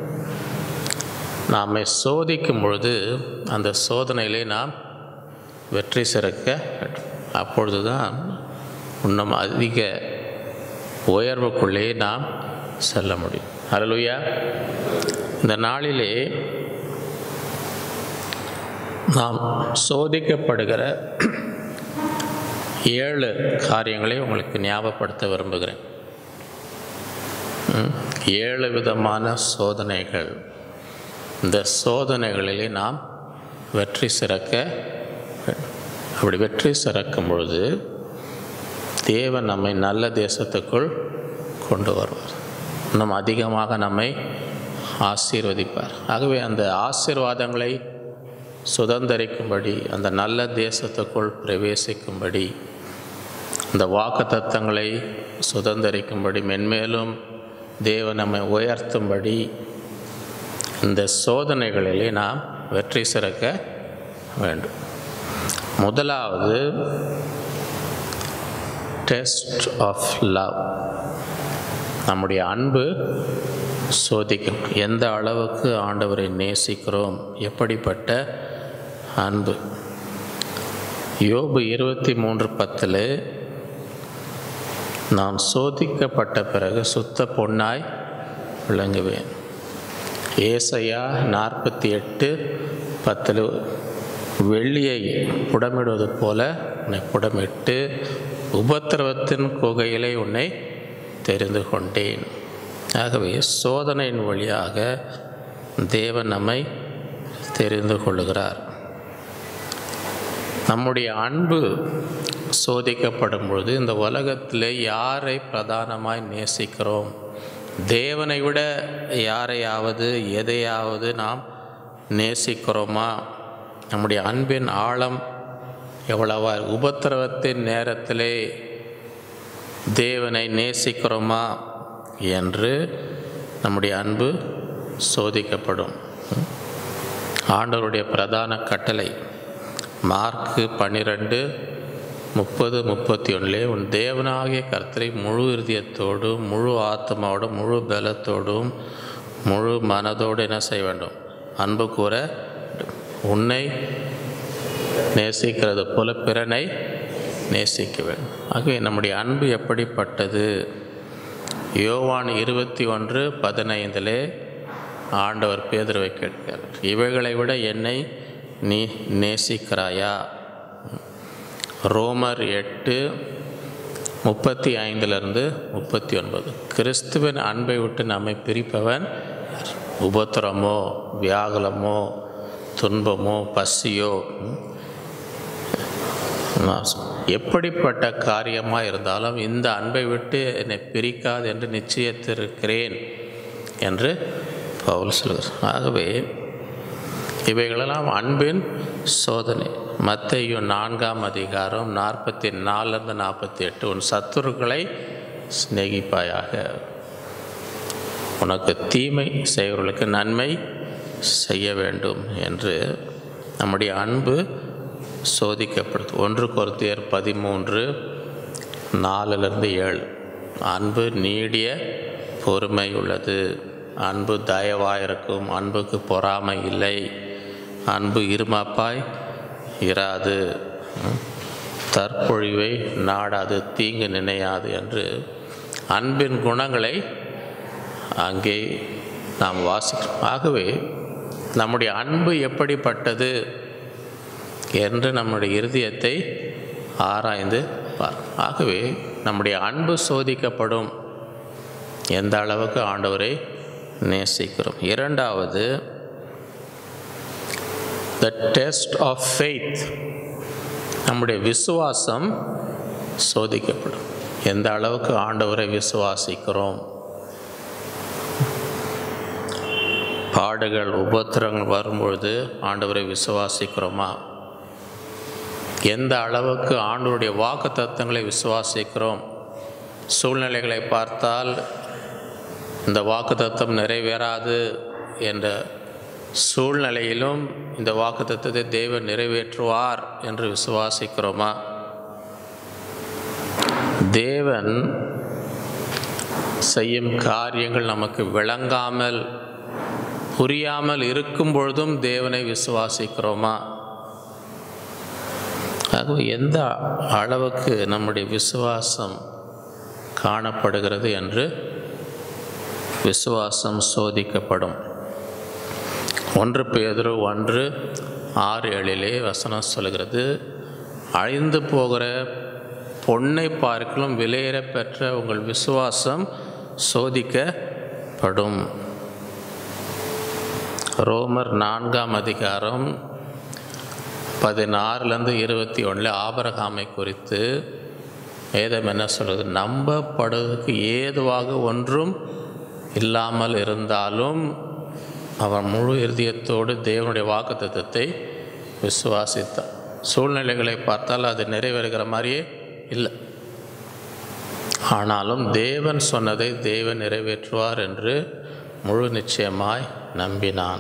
நாமை சோதிக்கும் பொழுது அந்த சோதனையிலே நாம் வெற்றி சிறக்க வேண்டும் அப்பொழுது தான் இன்னும் அதிக உயர்வுக்குள்ளே நாம் செல்ல முடியும் அருளுயா இந்த நாளிலே நாம் சோதிக்கப்படுகிற ஏழு காரியங்களை உங்களுக்கு ஞாபகப்படுத்த விரும்புகிறேன் ம், ஏழு விதமான சோதனைகள் இந்த சோதனைகளிலே நாம் வெற்றி சிறக்க வேண்டும். அப்படி வெற்றி சிறக்கும் பொழுது தேவன் நம்மை நல்ல தேசத்துக்குள் கொண்டு வருவார் இன்னும் அதிகமாக நம்மை ஆசீர்வதிப்பார் ஆகவே அந்த ஆசீர்வாதங்களை சுதந்தரிக்கும்படி அந்த நல்ல தேசத்துக்குள் பிரவேசிக்கும்படி இந்த வாக்கு தத்தங்களை சுதந்தரிக்கும்படி மென்மேலும் தேவன் நம்மை உயர்த்தும்படி இந்த சோதனைகளிலே நாம் வெற்றி சிறக்க வேண்டும் முதலாவது டெஸ்ட் ஆஃப் லவ் நம்முடைய அன்பு சோதிக்கும் எந்த அளவுக்கு ஆண்டவரை நேசிக்கிறோம் எப்படிப்பட்ட அன்பு யோபு இருபத்தி மூன்று பத்தில் நான் சோதிக்கப்பட்ட பிறகு சுத்த பொன்னாய் விளங்குவேன் ஏசையா நாற்பத்தி எட்டு பத்தில் வெள்ளியை புடமிடுவது போல உன்னை புடமிட்டு உபத்திரவத்தின் குகையிலே உன்னை தெரிந்து கொண்டேன் ஆகவே சோதனையின் வழியாக தேவன் நம்மை தெரிந்து கொள்ளுகிறார் நம்முடைய அன்பு சோதிக்கப்படும் பொழுது இந்த உலகத்தில் யாரை பிரதானமாய் நேசிக்கிறோம் தேவனை விட யாரையாவது எதையாவது நாம் நேசிக்கிறோமா நம்முடைய அன்பின் ஆழம் எவ்வளவா உபத்திரவத்தின் நேரத்திலே தேவனை நேசிக்கிறோமா என்று நம்முடைய அன்பு சோதிக்கப்படும் ஆண்டவருடைய பிரதான கட்டளை மார்க்கு பன்னிரெண்டு முப்பது முப்பத்தி ஒன்றிலே உன் தேவனாகிய கர்த்தரை முழு இருதயத்தோடும் முழு ஆத்மாவோடும் முழு பலத்தோடும் முழு மனதோடு என்ன செய்ய வேண்டும் அன்பு கூற உன்னை நேசிக்கிறது போல பிறனை நேசிக்க வேண்டும் ஆகவே நம்முடைய அன்பு எப்படிப்பட்டது யோவான் இருபத்தி ஒன்று பதினைந்திலே ஆண்டவர் பேதுருவை கேட்கிறார் இவைகளை விட என்னை நீ நேசிக்கிறாயா ரோமர் எட்டு முப்பத்தி ஐந்திலிருந்து முப்பத்தி ஒன்பது கிறிஸ்துவின் அன்பை விட்டு நம்மை பிரிப்பவன் உபத்திரமோ வியாகுலமோ துன்பமோ பசியோ ம், எப்படிப்பட்ட காரியமாக இருந்தாலும் இந்த அன்பை விட்டு என்னை பிரிக்காது என்று நிச்சயித்திருக்கிறேன் என்று பவுல் சொல்கிறார் ஆகவே இவைகளெல்லாம் அன்பின் சோதனை மத்தையு நான்காம் அதிகாரம் நாற்பத்தி நாலுலேருந்து நாற்பத்தி எட்டு உன் சத்துருக்களை சிநேகிப்பாயாக உனக்கு தீமை செய்வர்களுக்கு நன்மை செய்ய வேண்டும் என்று நம்முடைய அன்பு சோதிக்கப்படுது ஒன்று கொருத்தியர் பதிமூன்று நாலுலேருந்து ஏழு அன்பு நீடிய பொறுமை உள்ளது அன்பு தயவாயிருக்கும் அன்புக்கு பொறாமை இல்லை அன்பு இருமாப்பாய் இராது ம். தற்பொழிவை நாடாது தீங்கு நினையாது என்று அன்பின் குணங்களை அங்கே நாம் வாசிக்கிறோம் ஆகவே நம்முடைய அன்பு எப்படிப்பட்டது என்று நம்முடைய இருதயத்தை ஆராய்ந்து பார் ஆகவே நம்முடைய அன்பு சோதிக்கப்படும் எந்த அளவுக்கு ஆண்டவரை நேசிக்கிறோம் இரண்டாவது த டெஸ்ட் ஆஃப் ஃபெய்த் நம்முடைய விசுவாசம் சோதிக்கப்படும் எந்த அளவுக்கு ஆண்டவரை விசுவாசிக்கிறோம் பாடுகள் உபத்திரங்கள் வரும்பொழுது ஆண்டவரை விசுவாசிக்கிறோமா எந்த அளவுக்கு ஆண்டவருடைய வாக்கு தத்துவங்களை விசுவாசிக்கிறோம் சூழ்நிலைகளை பார்த்தால் இந்த வாக்கு தத்துவம் நிறைவேறாது என்ற சூழ்நிலையிலும் இந்த வாக்கு தத்துவத்தை தேவன் நிறைவேற்றுவார் என்று விசுவாசிக்கிறோமா தேவன் செய்யும் காரியங்கள் நமக்கு விளங்காமல் புரியாமல் இருக்கும் பொழுதும் தேவனை விசுவாசிக்கிறோமா ஆகவே எந்த அளவுக்கு நம்முடைய விசுவாசம் காணப்படுகிறது என்று விசுவாசம் சோதிக்கப்படும் ஒன்று பேதுரு ஒன்று ஆறு ஏழிலே வசனம் சொல்கிறது அழிந்து போகிற பொன்னை பார்க்கலும் விலையேற பெற்ற உங்கள் விசுவாசம் சோதிக்கப்படும் ரோமர் நான்காம் அதிகாரம் பதினாறுலேருந்து இருபத்தி ஒன்றில் ஆபரகாமை குறித்து வேதம் என்ன சொல்கிறது நம்பப்படுவதற்கு ஏதுவாக ஒன்றும் இல்லாமல் இருந்தாலும் அவன் முழு இருதயத்தோடு தேவனுடைய வாக்குத்தத்தத்தை விசுவாசித்தான் சூழ்நிலைகளை பார்த்தால் அது நிறைவேறுகிற மாதிரியே இல்லை ஆனாலும் தேவன் சொன்னதை தேவன் நிறைவேற்றுவார் என்று முழு நிச்சயமாய் நம்பினான்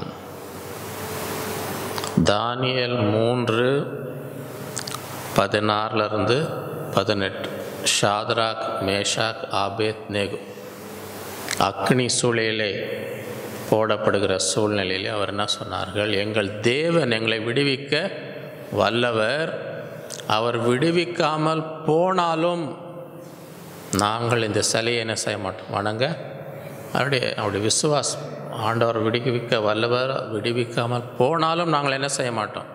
தானியல் மூன்று பதினாறுலேருந்து பதினெட்டு ஷாத்ராக் மேஷாக் ஆபேத் நேகு அக்னி சூழலிலே போடப்படுகிற சூழ்நிலையிலே அவர் என்ன சொன்னார்கள் எங்கள் தேவன் எங்களை விடுவிக்க வல்லவர் அவர் விடுவிக்காமல் போனாலும் நாங்கள் இந்த சிலையை என்ன செய்ய மாட்டோம் வணங்க அவருடைய அவருடைய விசுவாசம் ஆண்டவர் விடுவிக்க வல்லவர் விடுவிக்காமல் போனாலும் நாங்கள் என்ன செய்ய மாட்டோம்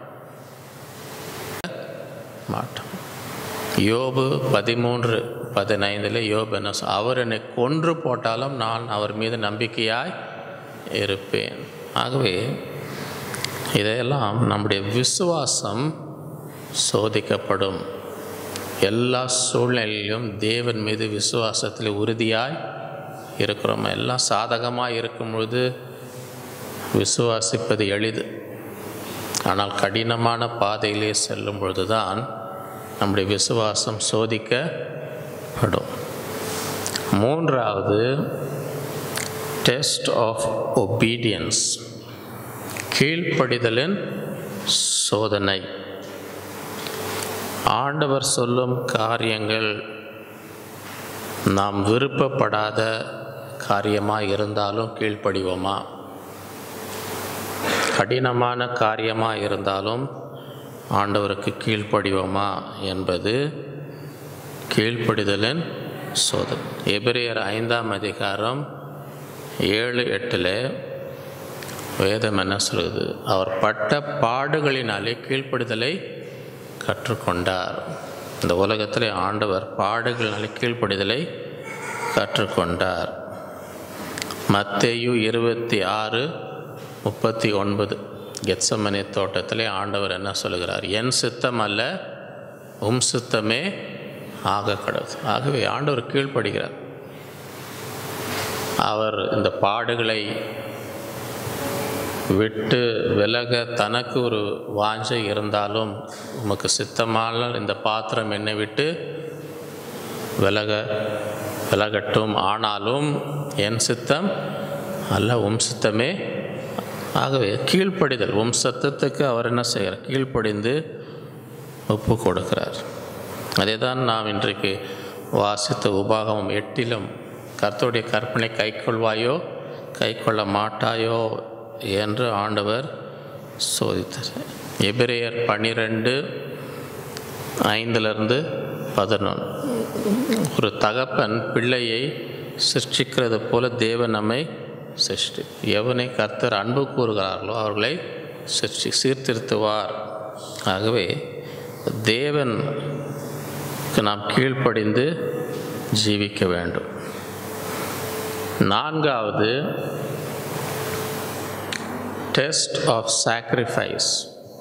மாட்டோம் யோபு பதிமூன்று பதினைந்தில் யோபு என்ன சொ- அவர் என்னை கொன்று போட்டாலும் நான் அவர் மீது நம்பிக்கையாய் இருப்பேன் ஆகவே இதையெல்லாம் நம்முடைய விசுவாசம் சோதிக்கப்படும் எல்லா சூழ்நிலையிலும் தேவன் மீது விசுவாசத்தில் உறுதியாய் இருக்கிறோம் எல்லாம் சாதகமாக இருக்கும் பொழுது விசுவாசிப்பது எளிது ஆனால் கடினமான பாதையிலே செல்லும் பொழுதுதான் நம்முடைய விசுவாசம் சோதிக்கப்படும் மூன்றாவது டெஸ்ட் ஆஃப் ஒபீடியன்ஸ் கீழ்ப்படிதலின் சோதனை ஆண்டவர் சொல்லும் காரியங்கள் நாம் விருப்பப்படாத காரியமாக இருந்தாலும் கீழ்ப்படிவோமா கடினமான காரியமாக இருந்தாலும் ஆண்டவருக்கு கீழ்ப்படிவோமா என்பது கீழ்ப்படிதலின் சோதனை எபிரேயர் ஐந்தாம் அதிகாரம் ஏழு எட்டில் வேதம் என்ன சொல்லுது அவர் பட்ட பாடுகளினாலே கீழ்ப்படிதலை கற்றுக்கொண்டார் இந்த உலகத்திலே ஆண்டவர் பாடுகளினாலே கீழ்ப்படிதலை கற்றுக்கொண்டார் மத்தேயு இருபத்தி ஆறு முப்பத்தி ஒன்பது கெத்சமனி தோட்டத்திலே ஆண்டவர் என்ன சொல்லுகிறார் என் சித்தம் அல்ல உம் சித்தமே ஆக கடவுது ஆகவே ஆண்டவர் கீழ்ப்படுகிறார் அவர் இந்த பாடுகளை விட்டு விலக தனக்கு ஒரு வாஞ்சை இருந்தாலும் உமக்கு சித்தமான இந்த பாத்திரம் என்னை விட்டு விலக விலகட்டும் ஆனாலும் என் சித்தம் அல்ல உம் சித்தமே ஆகவே கீழ்ப்படிதல் உம் சத்தத்துக்கு அவர் என்ன செய்கிறார் கீழ்ப்படிந்து ஒப்பு கொடுக்கிறார் அதே தான் நாம் இன்றைக்கு வாசித்த உபாகமம் எட்டிலும் கர்த்தருடைய கற்பனை கைக்கொள்வாயோ கை கொள்ள மாட்டாயோ என்று ஆண்டவர் சோதித்தார் எபிரேயர் பன்னிரெண்டு ஐந்திலிருந்து பதினொன்று ஒரு தகப்பன் பிள்ளையை சிருஷ்டிக்கிறது போல தேவன் நம்மை சிருஷ்டி எவனை கர்த்தர் அன்பு கூறுகிறார்களோ அவர்களை சிருஷ்டி சீர்திருத்துவார் ஆகவே தேவனுக்கு நாம் கீழ்ப்படிந்து ஜீவிக்க வேண்டும் நான்காவது டெஸ்ட் ஆஃப் சாக்ரிஃபைஸ்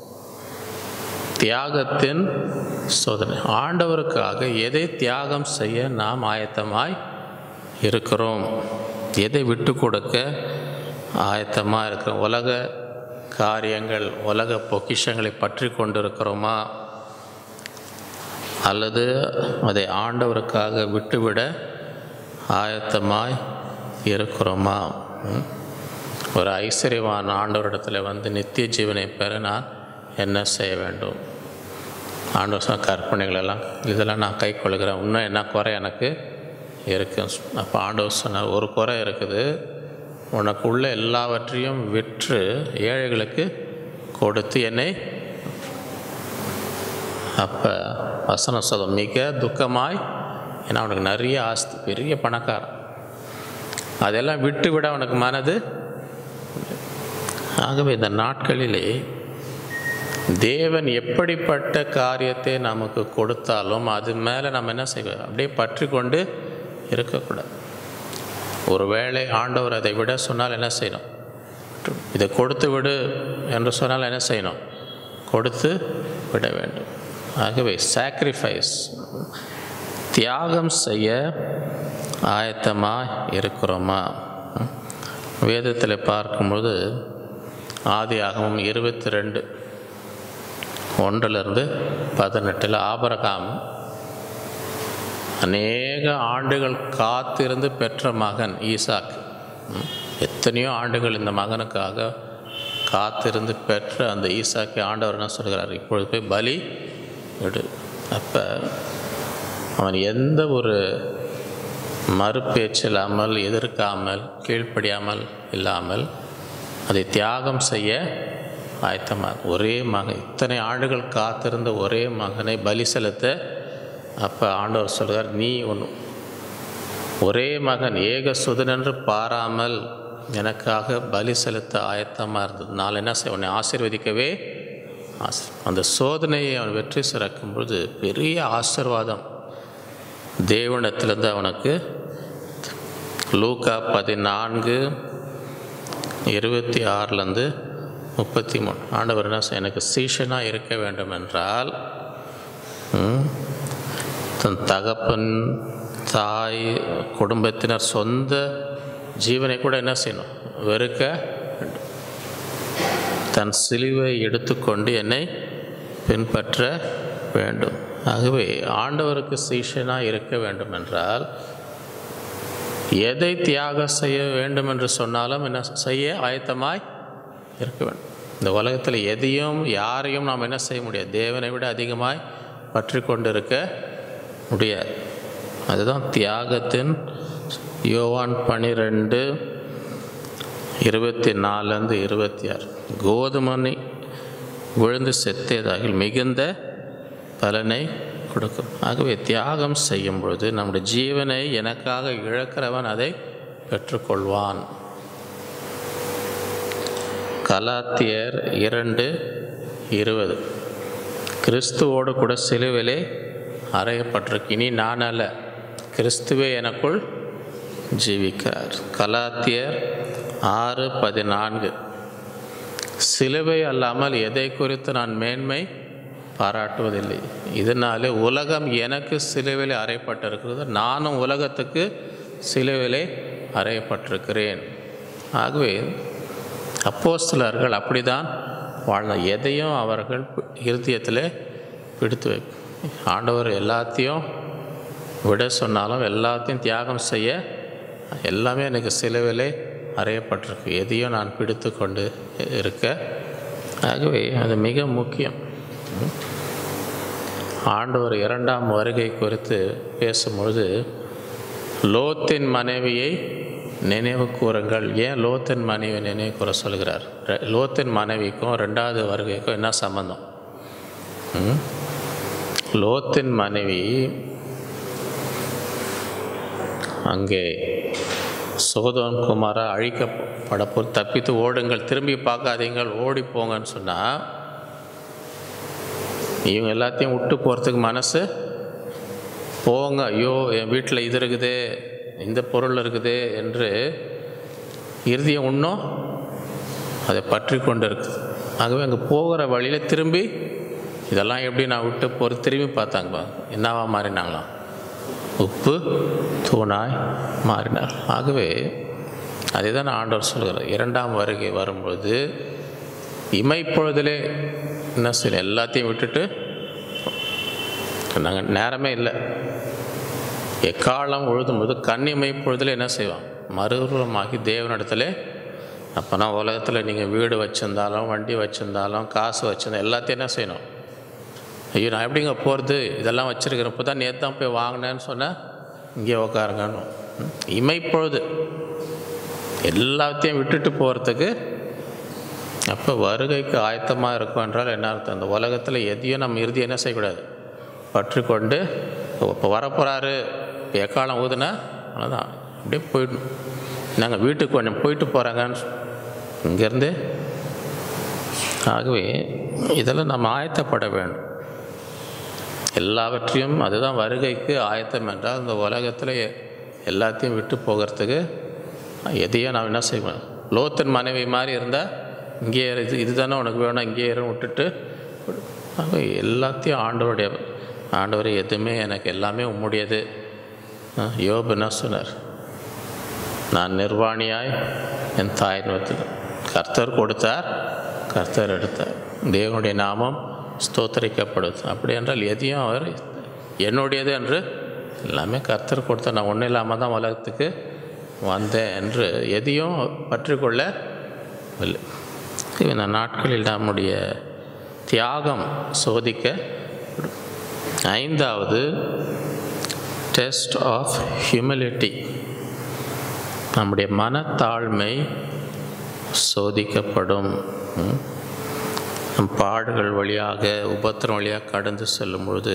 தியாகத்தின் சோதனை ஆண்டவருக்காக எதை தியாகம் செய்ய நாம் ஆயத்தமாய் இருக்கிறோம் எதை விட்டு கொடுக்க ஆயத்தமாக இருக்கிறோம் உலக காரியங்கள் உலக பொக்கிஷங்களை பற்றி கொண்டிருக்கிறோமா அல்லது அதை ஆண்டவருக்காக விட்டுவிட ஆயத்தமாய் இருக்கிறோமா ம்? ஒரு ஐஸ்வர்யவான் ஆண்டவரிடத்தில் வந்து நித்திய ஜீவனை பெற நான் என்ன செய்ய வேண்டும் ஆண்டவர் சொன்ன கற்பனைகள் எல்லாம் இதெல்லாம் நான் கை கொள்கிறேன் இன்னும் என்ன குறை எனக்கு இருக்கு அப்போ ஆண்டவர் சொன்னார் ஒரு குறை இருக்குது உனக்கு உள்ள எல்லாவற்றையும் விற்று ஏழைகளுக்கு கொடுத்து என்னை அப்போ வசனம் சொல்லும் மிக துக்கமாய் ஏன்னா அவனுக்கு நிறைய ஆஸ்தி பெரிய பணக்காரன் அதெல்லாம் விட்டு விட அவனுக்கு மனது ஆகவே இந்த நாட்களிலே தேவன் எப்படிப்பட்ட காரியத்தை நமக்கு கொடுத்தாலும் அது மேலே நம்ம என்ன செய்வோம் அப்படியே பற்றி கொண்டு இருக்கக்கூடாது ஒருவேளை ஆண்டவர் அதை விட சொன்னால் என்ன செய்யணும் இதை கொடுத்து விடு என்று சொன்னால் என்ன செய்யணும் கொடுத்து விட வேண்டும் ஆகவே சாக்ரிஃபைஸ் தியாகம் செய்ய ஆயத்தமாக இருக்கிறோமா வேதத்தில் பார்க்கும்போது ஆதியாகமம் இருபத்தி ரெண்டு ஒன்றிலிருந்து பதினெட்டில் ஆபரகாம் அநேக ஆண்டுகள் காத்திருந்து பெற்ற மகன் ஈசாக் ம். எத்தனையோ ஆண்டுகள் இந்த மகனுக்காக காத்திருந்து பெற்ற அந்த ஈசாக்கை ஆண்டவர் என்ன சொல்கிறார் இப்பொழுது போய் பலி விடு அப்போ அவன் எந்த ஒரு மறுபேச்சு இல்லாமல் எதிர்க்காமல் கீழ்ப்படியாமல் இல்லாமல் அதை தியாகம் செய்ய ஆயத்தமாக ஒரே மகன் இத்தனை ஆண்டுகள் காத்திருந்த ஒரே மகனை பலி செலுத்த அப்போ ஆண்டவர் சொல்கிறார் நீ ஒன்று ஒரே மகன் ஏக சுதனென்று பாராமல் எனக்காக பலி செலுத்த ஆயத்தமாக இருந்தது நான் என்ன செய்ய உன்னை ஆசீர்வதிக்கவே ஆசி அந்த சோதனையை அவன் வெற்றி சிறக்கும் பொழுது பெரிய ஆசீர்வாதம் தேவனிடத்திலிருந்து அவனுக்கு லூக்கா பதினான்கு இருபத்தி ஆறுலேருந்து முப்பத்தி மூணு ஆண்டவர் என்ன செய்ய- எனக்கு சீஷனாக இருக்க வேண்டும் என்றால் ம், தன் தகப்பன் தாய் குடும்பத்தினர் சொந்த ஜீவனை கூட என்ன செய்யணும் வெறுக்க வேண்டும் தன் சிலுவை எடுத்துக்கொண்டு என்னை பின்பற்ற வேண்டும் ஆகவே ஆண்டவருக்கு சீஷனாக இருக்க வேண்டும் என்றால் எதை தியாகம் செய்ய வேண்டும் என்று சொன்னாலும் என்ன செய்ய ஆயத்தமாய் இருக்க வேண்டும் இந்த உலகத்தில் எதையும் யாரையும் நாம் என்ன செய்ய முடியாது தேவனை விட அதிகமாய் பற்றி கொண்டிருக்க முடியாது அதுதான் தியாகத்தின் யோவான் பனிரெண்டு இருபத்தி நாலுலேருந்து இருபத்தி ஆறு கோதுமனை விழுந்து செத்ததாகில் மிகுந்த பலனை கொடுக்கும் ஆகவே தியாகம் செய்யும் பொழுது நம்முடைய ஜீவனை எனக்காக இழக்கிறவன் அதை பெற்றுக்கொள்வான் கலாத்தியர் இரண்டு இருபது கிறிஸ்துவோடு கூட சிலுவிலே அறையப்பட்டிருக்கு இனி நான் அல்ல கிறிஸ்துவே எனக்குள் ஜீவிக்கிறார் கலாத்தியர் ஆறு பதினான்கு சிலுவை அல்லாமல் எதை குறித்து நான் மேன்மை பாராட்டுவதில்லை இதனாலே உலகம் எனக்கு சிலுவிலே அறையப்பட்டிருக்கிறது நானும் உலகத்துக்கு சிலுவிலே அறையப்பட்டிருக்கிறேன் ஆகவே அப்போஸ்தலர்கள் அப்படிதான் வாழ்ந்த எதையும் அவர்கள் இருதயத்தில் பிடித்து வைப்பு ஆண்டவர் எல்லாத்தையும் விட சொன்னாலும் எல்லாத்தையும் தியாகம் செய்ய எல்லாமே எனக்கு சிலுவிலே அறையப்பட்டிருக்கு எதையும் நான் பிடித்து கொண்டு இருக்க ஆகவே அது மிக முக்கியம் ஆண்டவர் இரண்டாம் வருகை குறித்து பேசும்பொழுது லோத்தின் மனைவியை நினைவு கூறுங்கள் ஏன் லோத்தின் மனைவி நினைவு கூற சொல்கிறார் ரெ- லோத்தின் மனைவிக்கும் ரெண்டாவது வருகைக்கும் என்ன சம்பந்தம் ம்? லோத்தின் மனைவி அங்கே சோதோன் குமாரா அழிக்கப்பட போ தப்பித்து ஓடுங்கள் திரும்பி பார்க்காதீங்கள் ஓடி போங்கன்னு சொன்னால் இவங்க எல்லாத்தையும் விட்டு போகிறதுக்கு மனசு போங்க ஐயோ என் வீட்டில் இது இருக்குது இந்த பொருள் இருக்குது என்று இறுதியம் இன்னும் அதை பற்றி கொண்டு இருக்குது ஆகவே அங்கே போகிற வழியில் திரும்பி இதெல்லாம் எப்படி நான் விட்டு போகிறது திரும்பி பார்த்தாங்க பாருங்க. என்னவா மாறினாங்களாம் உப்பு தூணாய் மாறினார் ஆகவே அதை தான் ஆண்டவர் சொல்கிறார் இரண்டாம் வருகை வரும்பொழுது இமைப்பொழுதிலே என்ன செய்யணும் எல்லாத்தையும் விட்டுட்டு நாங்கள் நேரமே இல்லை எக்காலம் உழுதும்போது கண்ணிமை பொழுதில் என்ன செய்வோம் மறுரூபமாகி தேவனிடத்துல அப்போனா உலகத்தில் நீங்கள் வீடு வச்சுருந்தாலும் வண்டி வச்சுருந்தாலும் காசு வச்சுருந்தா எல்லாத்தையும் என்ன செய்யணும் ஐயோ நான் எப்படிங்க போகிறது இதெல்லாம் வச்சுருக்கிறேன் இப்போ தான் நேற்று தான் போய் வாங்கினேன்னு சொன்னேன் இங்கே உக்காருங்கன்னு ம், இமைப்பொழுது எல்லாத்தையும் விட்டுட்டு போகிறதுக்கு அப்போ வருகைக்கு ஆயத்தமாக இருக்கும் என்றால் என்ன அர்த்தம் இந்த உலகத்தில் எதையும் நம்ம இறுதி என்ன செய்யக்கூடாது பற்றி கொண்டு இப்போ வரப்போகிறாரு இப்போ எக்காலம் ஊதுனா அவ்வளோதான் அப்படியே போயிடணும் நாங்கள் வீட்டுக்கு கொஞ்சம் போயிட்டு போகிறாங்கன்னு இங்கேருந்து ஆகவே இதெல்லாம் நம்ம ஆயத்தப்பட வேண்டும் எல்லாவற்றையும் அதுதான் வருகைக்கு ஆயத்தம் என்றால் இந்த உலகத்தில் எ- எல்லாத்தையும் விட்டு போகிறதுக்கு எதையும் நாம் என்ன செய்வோம் லோத்தன் மனைவி மாதிரி இருந்தால் இங்கே இரு, இது இதுதானே உனக்கு வேணும் இங்கே இரு விட்டுட்டு ஆக எல்லாத்தையும் ஆண்டவருடைய ஆண்டவர் எதுவுமே எனக்கு எல்லாமே உம்முடையது ஆ, யோபு என்ன சொன்னார் நான் நிர்வாணியாய் என் தாயின் வத்தில் கர்த்தர் கொடுத்தார் கர்த்தர் எடுத்தார் தேவனுடைய நாமம் ஸ்தோத்தரிக்கப்படுது அப்படி என்றால் எதையும் அவர் என்னுடையது என்று எல்லாமே கர்த்தர் கொடுத்தார் நான் ஒன்றும் இல்லாமல் தான் உலகத்துக்கு வந்தேன் என்று எதையும் பற்றிக்கொள்ள இல்லை இந்த நாட்களில் நம்முடைய தியாகம் சோதிக்க ஐந்தாவது டெஸ்ட் ஆஃப் ஹியூமிலிட்டி நம்முடைய மனத்தாழ்மை சோதிக்கப்படும் ம். நம் பாடுகள் வழியாக உபத்திரம் வழியாக கடந்து செல்லும் பொழுது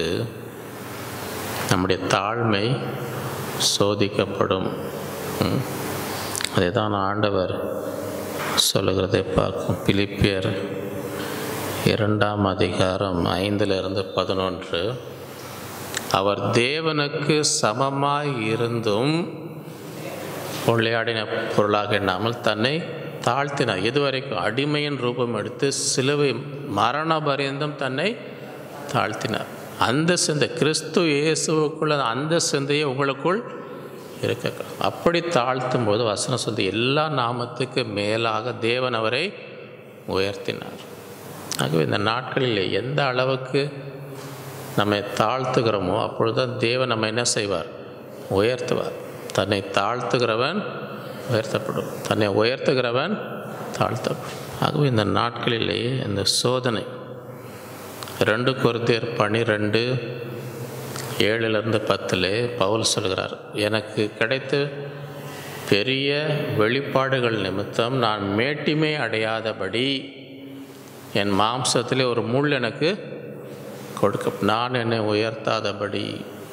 நம்முடைய தாழ்மை சோதிக்கப்படும் ம். அதை தான் ஆண்டவர் சொல்லுகிறதை பார்க்கும் பிலிப்பியர் இரண்டாம் அதிகாரம் ஐந்திலிருந்து பதினொன்று அவர் தேவனுக்கு சமமாய் இருந்தும் கொள்ளையாடின பொருளாக எண்ணாமல் தன்னை தாழ்த்தினார் இதுவரைக்கும் அடிமையின் ரூபம் எடுத்து சிலுவை மரண பரியந்தம் தன்னை தாழ்த்தினார் அந்த சிந்தை கிறிஸ்து இயேசுவுக்குள்ள அந்த சிந்தையை உங்களுக்குள் இருக்க அப்படி தாழ்த்தும் போது வசனம் சொல்லி எல்லா நாமத்துக்கு மேலாக தேவன் அவரை உயர்த்தினார் ஆகவே இந்த நாட்களில் எந்த அளவுக்கு நம்மை தாழ்த்துகிறோமோ அப்பொழுதுதான் தேவன் நம்ம என்ன செய்வார் உயர்த்துவார் தன்னை தாழ்த்துகிறவன் உயர்த்தப்படும் தன்னை உயர்த்துகிறவன் தாழ்த்தப்படும் ஆகவே இந்த நாட்களிலேயே இந்த சோதனை ரெண்டு கொருத்தியர் பனிரெண்டு ஏழுலேருந்து பத்தில் பவுல் சொல்கிறார் எனக்கு கிடைத்த பெரிய வெளிப்பாடுகள் நிமித்தம் நான் மேட்டிமை அடையாதபடி என் மாம்சத்திலே ஒரு முள் எனக்கு கொடுக்க நான் என்னை உயர்த்தாதபடி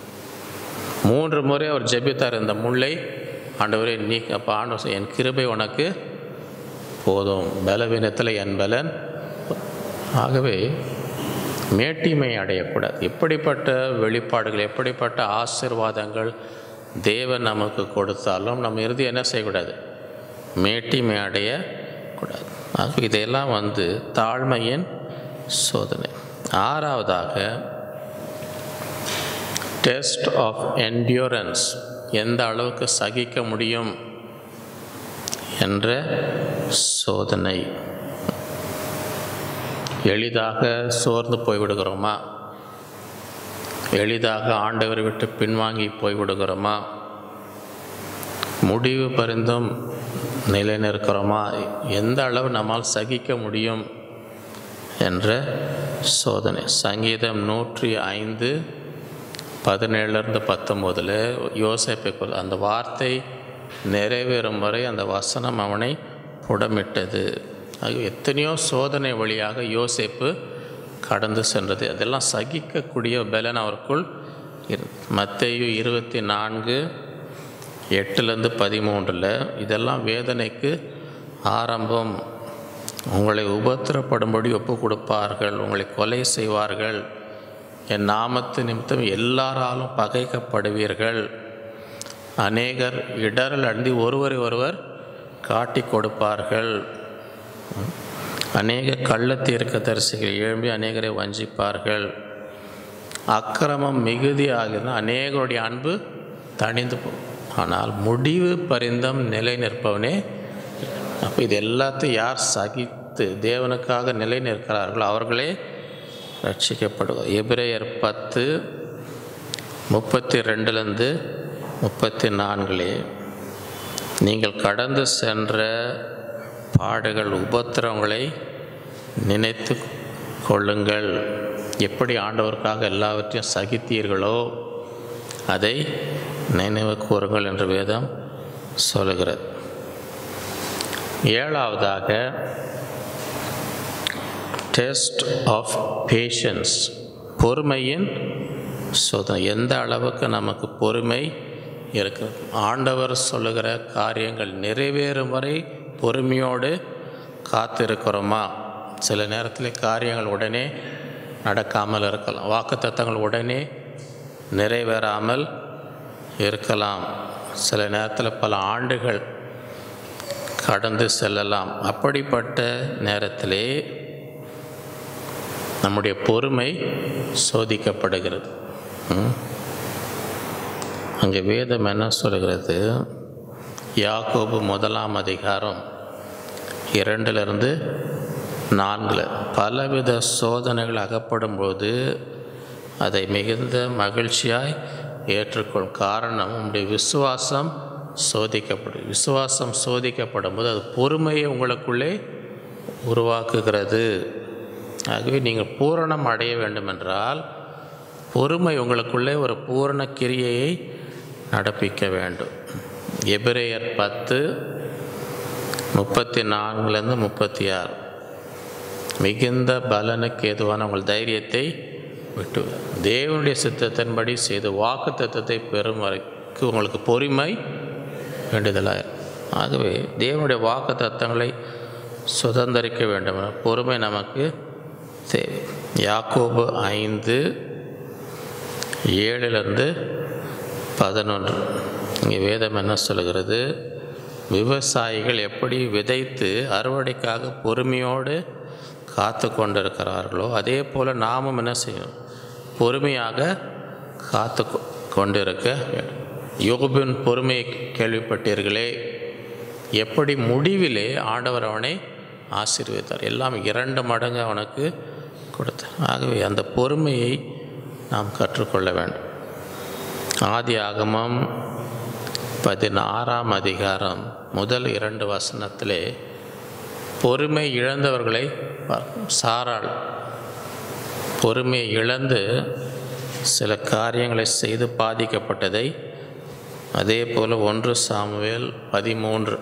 மூன்று முறை அவர் ஜெபித்தார் இந்த முல்லை ஆண்டவரே நீ அப்போ ஆண்டவர் சொ- என் கிருபை உனக்கு போதும் பலவீனத்தில் என் பலன் ஆகவே மேட்டிமை அடையக்கூடாது எப்படிப்பட்ட வெளிப்பாடுகள் எப்படிப்பட்ட ஆசீர்வாதங்கள் தேவன் நமக்கு கொடுத்தாலும் நம்ம இறுதி என்ன செய்யக்கூடாது மேட்டிமை அடையக்கூடாது ஆகவே இதையெல்லாம் வந்து தாழ்மையின் சோதனை ஆறாவதாக டெஸ்ட் ஆஃப் endurance எந்த அளவுக்கு சகிக்க முடியும் என்ற சோதனை எளிதாக சோர்ந்து போய்விடுகிறோமா எளிதாக ஆண்டவரை விட்டு பின்வாங்கி போய்விடுகிறோமா முடிவு பரிந்தும் நிலை நிற்கிறோமா எந்த அளவு நம்மால் சகிக்க முடியும் என்ற சோதனை சங்கீதம் நூற்றி ஐந்து பதினேழுலேருந்து பத்தொம்போதில் யோசேப்பை குறி- அந்த வார்த்தை நிறைவேறும் வரை அந்த வசனம் அவனை புடமிட்டது அது எத்தனையோ சோதனை வழியாக யோசேப்பு கடந்து சென்றது அதெல்லாம் சகிக்கக்கூடிய பலன் அவருக்குள் இரு மத்தேயு இருபத்தி நான்கு எட்டுலேருந்து பதிமூன்றில் இதெல்லாம் வேதனைக்கு ஆரம்பம் உங்களை உபத்திரப்படும்படி ஒப்பு கொடுப்பார்கள் உங்களை கொலை செய்வார்கள் என் நாமத்து நிமித்தம் எல்லாராலும் பகைக்கப்படுவீர்கள் அநேகர் இடரல் அண்டி ஒருவரை ஒருவர் காட்டி கொடுப்பார்கள் அநேக கள்ள தீர்க்கதரிசிகள் எழும்பி அநேகரை வஞ்சிப்பார்கள் அக்கிரமம் மிகுதியாகினா அநேகருடைய அன்பு தணிந்து போகும் ஆனால் முடிவு பரிந்தம் நிலை நிற்பவனே அப்போ இது எல்லாத்தையும் யார் சகித்து தேவனுக்காக நிலை நிற்கிறார்களோ அவர்களே ரட்சிக்கப்படுவார் எபிரேயர் பத்து முப்பத்தி ரெண்டுலேருந்து முப்பத்தி நான்குலே நீங்கள் கடந்து சென்ற பாடுகள் உபத்திரவங்களை நினைத்து கொள்ளுங்கள் எப்படி ஆண்டவருக்காக எல்லாவற்றையும் சகித்தீர்களோ அதை நினைவு கூறுங்கள் என்று வேதம் சொல்லுகிறது ஏழாவதாக டெஸ்ட் ஆஃப் பேஷன்ஸ் பொறுமையின் சோதனை எந்த அளவுக்கு நமக்கு பொறுமை இருக்கு ஆண்டவர் சொல்லுகிற காரியங்கள் நிறைவேறும் வரை பொறுமையோடு காத்திருக்கிறோமா சில நேரத்தில் காரியங்கள் உடனே நடக்காமல் இருக்கலாம் வாக்குத்தத்தங்கள் உடனே நிறைவேறாமல் இருக்கலாம் சில நேரத்தில் பல ஆண்டுகள் கடந்து செல்லலாம் அப்படிப்பட்ட நேரத்திலே நம்முடைய பொறுமை சோதிக்கப்படுகிறது ம். அங்கே வேதம் என்ன சொல்கிறது யாக்கோபு முதலாம் அதிகாரம் இரண்டிலிருந்து நான்கில் பலவித சோதனைகள் அகப்படும்போது அதை மிகுந்த மகிழ்ச்சியாய் ஏற்றுக்கொள் காரணம் உங்களுடைய விசுவாசம் சோதிக்கப்படும் விசுவாசம் சோதிக்கப்படும் போது அது பொறுமையை உங்களுக்குள்ளே உருவாக்குகிறது ஆகவே நீங்கள் பூரணம் அடைய வேண்டுமென்றால் பொறுமை உங்களுக்குள்ளே ஒரு பூரண கிரியையை நடப்பிக்க வேண்டும் எபிரேயர் பத்து முப்பத்தி நான்குலேருந்து முப்பத்தி ஆறு மிகுந்த பலனுக்கு ஏதுவான உங்கள் தைரியத்தை விட்டு தேவனுடைய சித்தத்தின்படி செய்து வாக்கு தத்துவத்தை பெறும் வரைக்கும் உங்களுக்கு பொறுமை வேண்டுதலாக ஆகவே தேவனுடைய வாக்கு தத்தங்களை சுதந்திரிக்க வேண்டும் என பொறுமை நமக்கு தேவை யாக்கோபு ஐந்து ஏழிலிருந்து பதினொன்று இங்கே வேதம் என்ன சொல்கிறது விவசாயிகள் எப்படி விதைத்து அறுவடைக்காக பொறுமையோடு காத்து கொண்டிருக்கிறார்களோ அதே போல் நாமும் என்ன செய்யணும் பொறுமையாக காத்து கொ- கொண்டிருக்க வேண்டும் யோபின் பொறுமையை கேள்விப்பட்டீர்களே எப்படி முடிவிலே ஆண்டவர் அவனை ஆசீர்வதித்தார் எல்லாம் இரண்டு மடங்கு அவனுக்கு கொடுத்தார் ஆகவே அந்த பொறுமையை நாம் கற்றுக்கொள்ள வேண்டும் ஆதி ஆகமம் பதினாறாம் அதிகாரம் முதல் இரண்டு வசனத்திலே பொறுமை இழந்தவர்களை பார்க்கும் சாராள் பொறுமையை இழந்து சில காரியங்களை செய்து பாதிக்கப்பட்டதை அதே போல் ஒன்று சாமுவேல் பதிமூன்று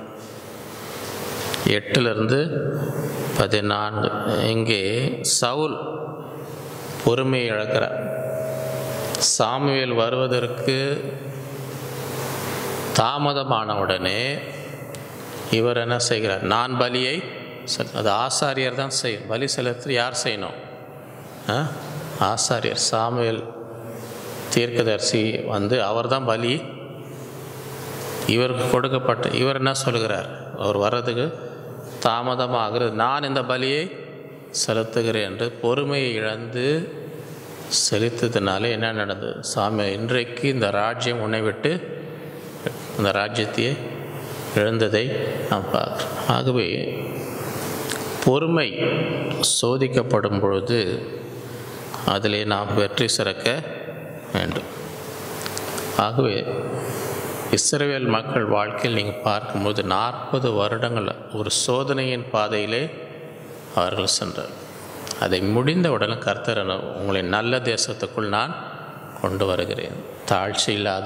எட்டிலிருந்து பதினான்கு இங்கே சவுல் பொறுமையை இழக்கிறார் சாமுவேல் வருவதற்கு தாமதமான உடனே இவர் என்ன செய்கிறார் நான் பலியை செல் அது ஆசாரியர் தான் செய்யும் பலி செலுத்த யார் செய்யணும் ஆ? ஆசாரியர் சாமுவேல் தீர்க்கதரிசி வந்து அவர் தான் பலி இவருக்கு கொடுக்கப்பட்ட இவர் என்ன சொல்கிறார் அவர் வர்றதுக்கு தாமதமாகிறது நான் இந்த பலியை செலுத்துகிறேன் என்று பொறுமையை இழந்து செலுத்ததுனால என்ன நடந்தது சாமி இன்றைக்கு இந்த ராஜ்யம் உன்னை விட்டு இந்த ராஜ்யத்தையே இழந்ததை நாம் பார்க்கிறோம் ஆகவே பொறுமை சோதிக்கப்படும் பொழுது அதிலே நாம் வெற்றி சிறக்க வேண்டும் ஆகவே இஸ்ரவேல் மக்கள் வாழ்க்கையில் நீங்கள் பார்க்கும்போது நாற்பது வருடங்கள் ஒரு சோதனையின் பாதையிலே அவர்கள் சென்றார் அதை முடிந்த உடனே கர்த்தர் என்ன- உங்களை நல்ல தேசத்துக்குள் நான் கொண்டு வருகிறேன் தாழ்ச்சி இல்லாத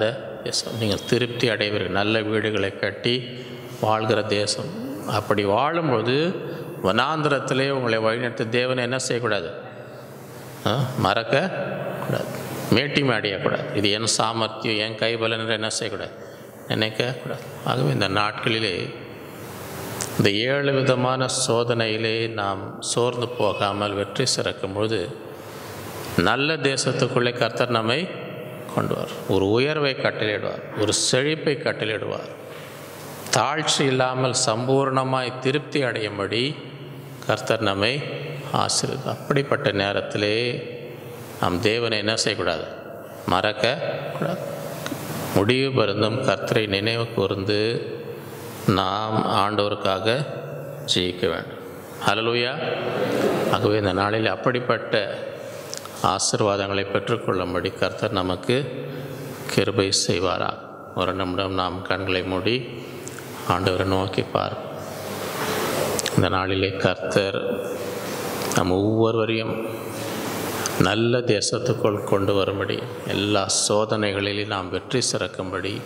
தேசம் நீங்கள் திருப்தி அடைவீர்கள் நல்ல வீடுகளை கட்டி வாழ்கிற தேசம் அப்படி வாழும்போது வனாந்திரத்திலே உங்களை வழிநடத்த தேவனை என்ன செய்யக்கூடாது ஆ, மறக்க கூடாது மேட்டிமை அடையக்கூடாது இது என் சாமர்த்தியம் என் கைபலன் என்று என்ன செய்யக்கூடாது நினைக்கக்கூடாது ஆகவே இந்த நாட்களிலே இந்த ஏழு விதமான சோதனையிலே நாம் சோர்ந்து போகாமல் வெற்றி சிறக்கும் பொழுது நல்ல தேசத்துக்குள்ளே கர்த்தர் நம்மை கொண்டு வர ஒரு உயர்வை கட்டளையிடுவார் ஒரு செழிப்பை கட்டளையிடுவார் தாழ்ச்சி இல்லாமல் சம்பூர்ணமாய் திருப்தி அடையும்படி கர்த்தர் நம்மை ஆசிரியர் அப்படிப்பட்ட நேரத்திலே நாம் தேவனை என்ன செய்யக்கூடாது மறக்க கூடாது முடிவு பருந்தும் கர்த்தரை நினைவு கூர்ந்து நாம் ஆண்டவருக்காக ஜெயிக்க வேண்டும் ஹalleluya ஆகவே இந்த நாளில் அப்படிப்பட்ட ஆசிர்வாதங்களை பெற்றுக்கொள்ளும்படி கர்த்தர் நமக்கு கிருபை செய்வாரா ஒரு நிமிடம் நாம் கண்களை மூடி ஆண்டவரை நோக்கி பார்ப்போம் இந்த நாளிலே கர்த்தர் நம் ஒவ்வொருவரையும் நல்ல தேசத்துக்குள் கொண்டு வரும்படி எல்லா சோதனைகளிலும் நாம் வெற்றி சிறக்கும்படி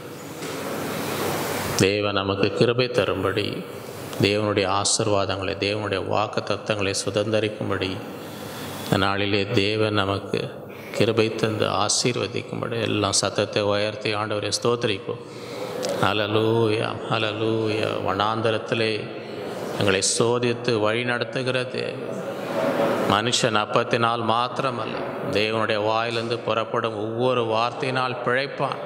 தேவன் நமக்கு கிருபை தரும்படி தேவனுடைய ஆசிர்வாதங்களை தேவனுடைய வாக்கு தத்தங்களை சுதந்திரிக்கும்படி இந்த நாளிலே தேவன் நமக்கு கிருபை தந்து ஆசீர்வதிக்கும்படி எல்லாம் சத்தத்தை உயர்த்தி ஆண்டவரை ஸ்தோத்திரிப்போம் ஹலலூயா ஹலலூயா வனாந்தரத்திலே எங்களை சோதித்து வழி நடத்துகிறது மனுஷன் அப்பத்தினால் மாத்திரமல்ல தேவனுடைய வாயிலிருந்து புறப்படும் ஒவ்வொரு வார்த்தையினால் பிழைப்பான்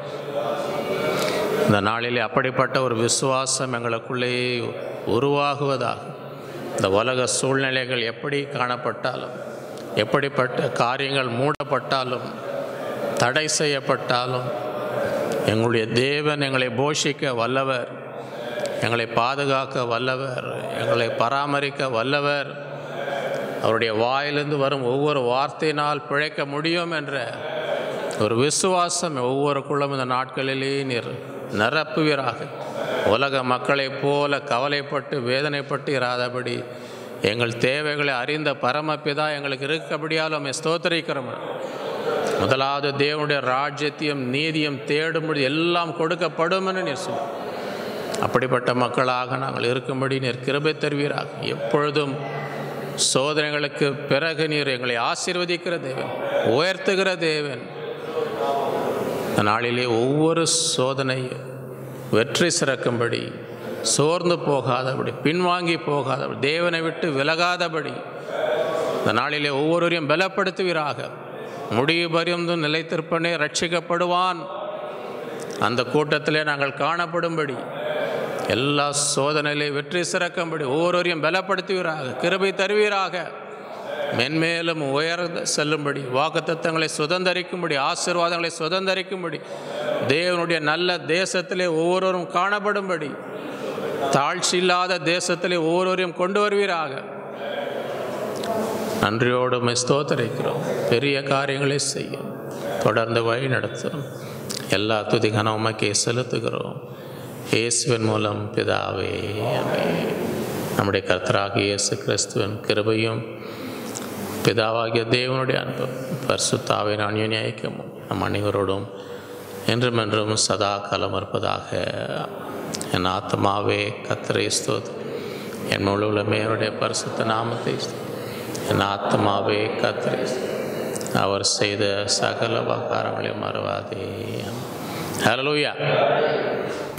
இந்த நாளிலே அப்படிப்பட்ட ஒரு விசுவாசம் எங்களுக்குள்ளே உருவாகுவதாக இந்த உலக சூழ்நிலைகள் எப்படி காணப்பட்டாலும் எப்படிப்பட்ட காரியங்கள் மூடப்பட்டாலும் தடை செய்யப்பட்டாலும் எங்களுடைய தேவன் எங்களை போஷிக்க வல்லவர் எங்களை பாதுகாக்க வல்லவர் எங்களை பராமரிக்க வல்லவர் அவருடைய வாயிலிருந்து வரும் ஒவ்வொரு வார்த்தையினால் பிழைக்க முடியும் என்ற ஒரு விசுவாசம் ஒவ்வொருக்குள்ளும் இந்த நாட்களிலே நீர் நிரப்புவீராக உலக மக்களைப் போல கவலைப்பட்டு வேதனைப்பட்டு இராதபடி எங்கள் தேவைகளை அறிந்த பரமபிதா எங்களுக்கு இருக்கபடியால் உம்மை ஸ்தோத்தரிக்கிறோம் முதலாவது தேவனுடைய ராஜ்யத்தையும் நீதியும் தேடும்படி எல்லாம் கொடுக்கப்படும் என்று நீர் சொல் அப்படிப்பட்ட மக்களாக நாங்கள் இருக்கும்படி நீர் கிருபை தருவீராக எப்பொழுதும் சோதனைகளுக்கு பிறகு நீர் எங்களை ஆசீர்வதிக்கிற தேவன் உயர்த்துகிற தேவன் இந்த நாளிலே ஒவ்வொரு சோதனையும் வெற்றி சிறக்கும்படி சோர்ந்து போகாதபடி பின்வாங்கி போகாதபடி தேவனை விட்டு விலகாதபடி இந்த நாளிலே ஒவ்வொருவரையும் பலப்படுத்துவீராக முடிவு பரிந்தும் நிலைத்திருப்பனே ரட்சிக்கப்படுவான் அந்த கூட்டத்திலே நாங்கள் காணப்படும்படி எல்லா சோதனையிலே வெற்றி சிறக்கும்படி ஒவ்வொருவரையும் பலப்படுத்துவீராக கிருபை தருவீராக மென்மேலும் உயர்ந்து செல்லும்படி வாக்குத்தத்தங்களை சுதந்தரிக்கும்படி ஆசீர்வாதங்களை சுதந்தரிக்கும்படி தேவனுடைய நல்ல தேசத்திலே ஒவ்வொருவரும் காணப்படும்படி தாழ்ச்சி இல்லாத தேசத்திலே ஒவ்வொருவரையும் கொண்டு வருவீராக நன்றியோடு உம்மை ஸ்தோத்தரிக்கிறோம் பெரிய காரியங்களை செய்யும் தொடர்ந்து வழி நடத்தும் எல்லா துதிகன உமக்கே செலுத்துகிறோம் இயேசுவின் மூலம் பிதாவே ஆமென். நம்முடைய கர்த்தராகிய இயேசு கிறிஸ்துவின் கிருபையும் பிதாவாகிய தேவனுடைய அன்பும் பரிசுத்தாவின் அந்யுன்யாய்க்கமும் நம் அனைவரோடும் என்றும் என்றும் சதா காலம் இருப்பதாக என் ஆத்மாவே கத்தரை ஸ்தோத் என் முழு உலமையுடைய பரிசுத்த நாமத்தை ஸ்தோத்திரம். என் ஆத்மாவே கத்தரை அவர் செய்த சகல உபகாரங்களையும் மறவாதே ஹalleluya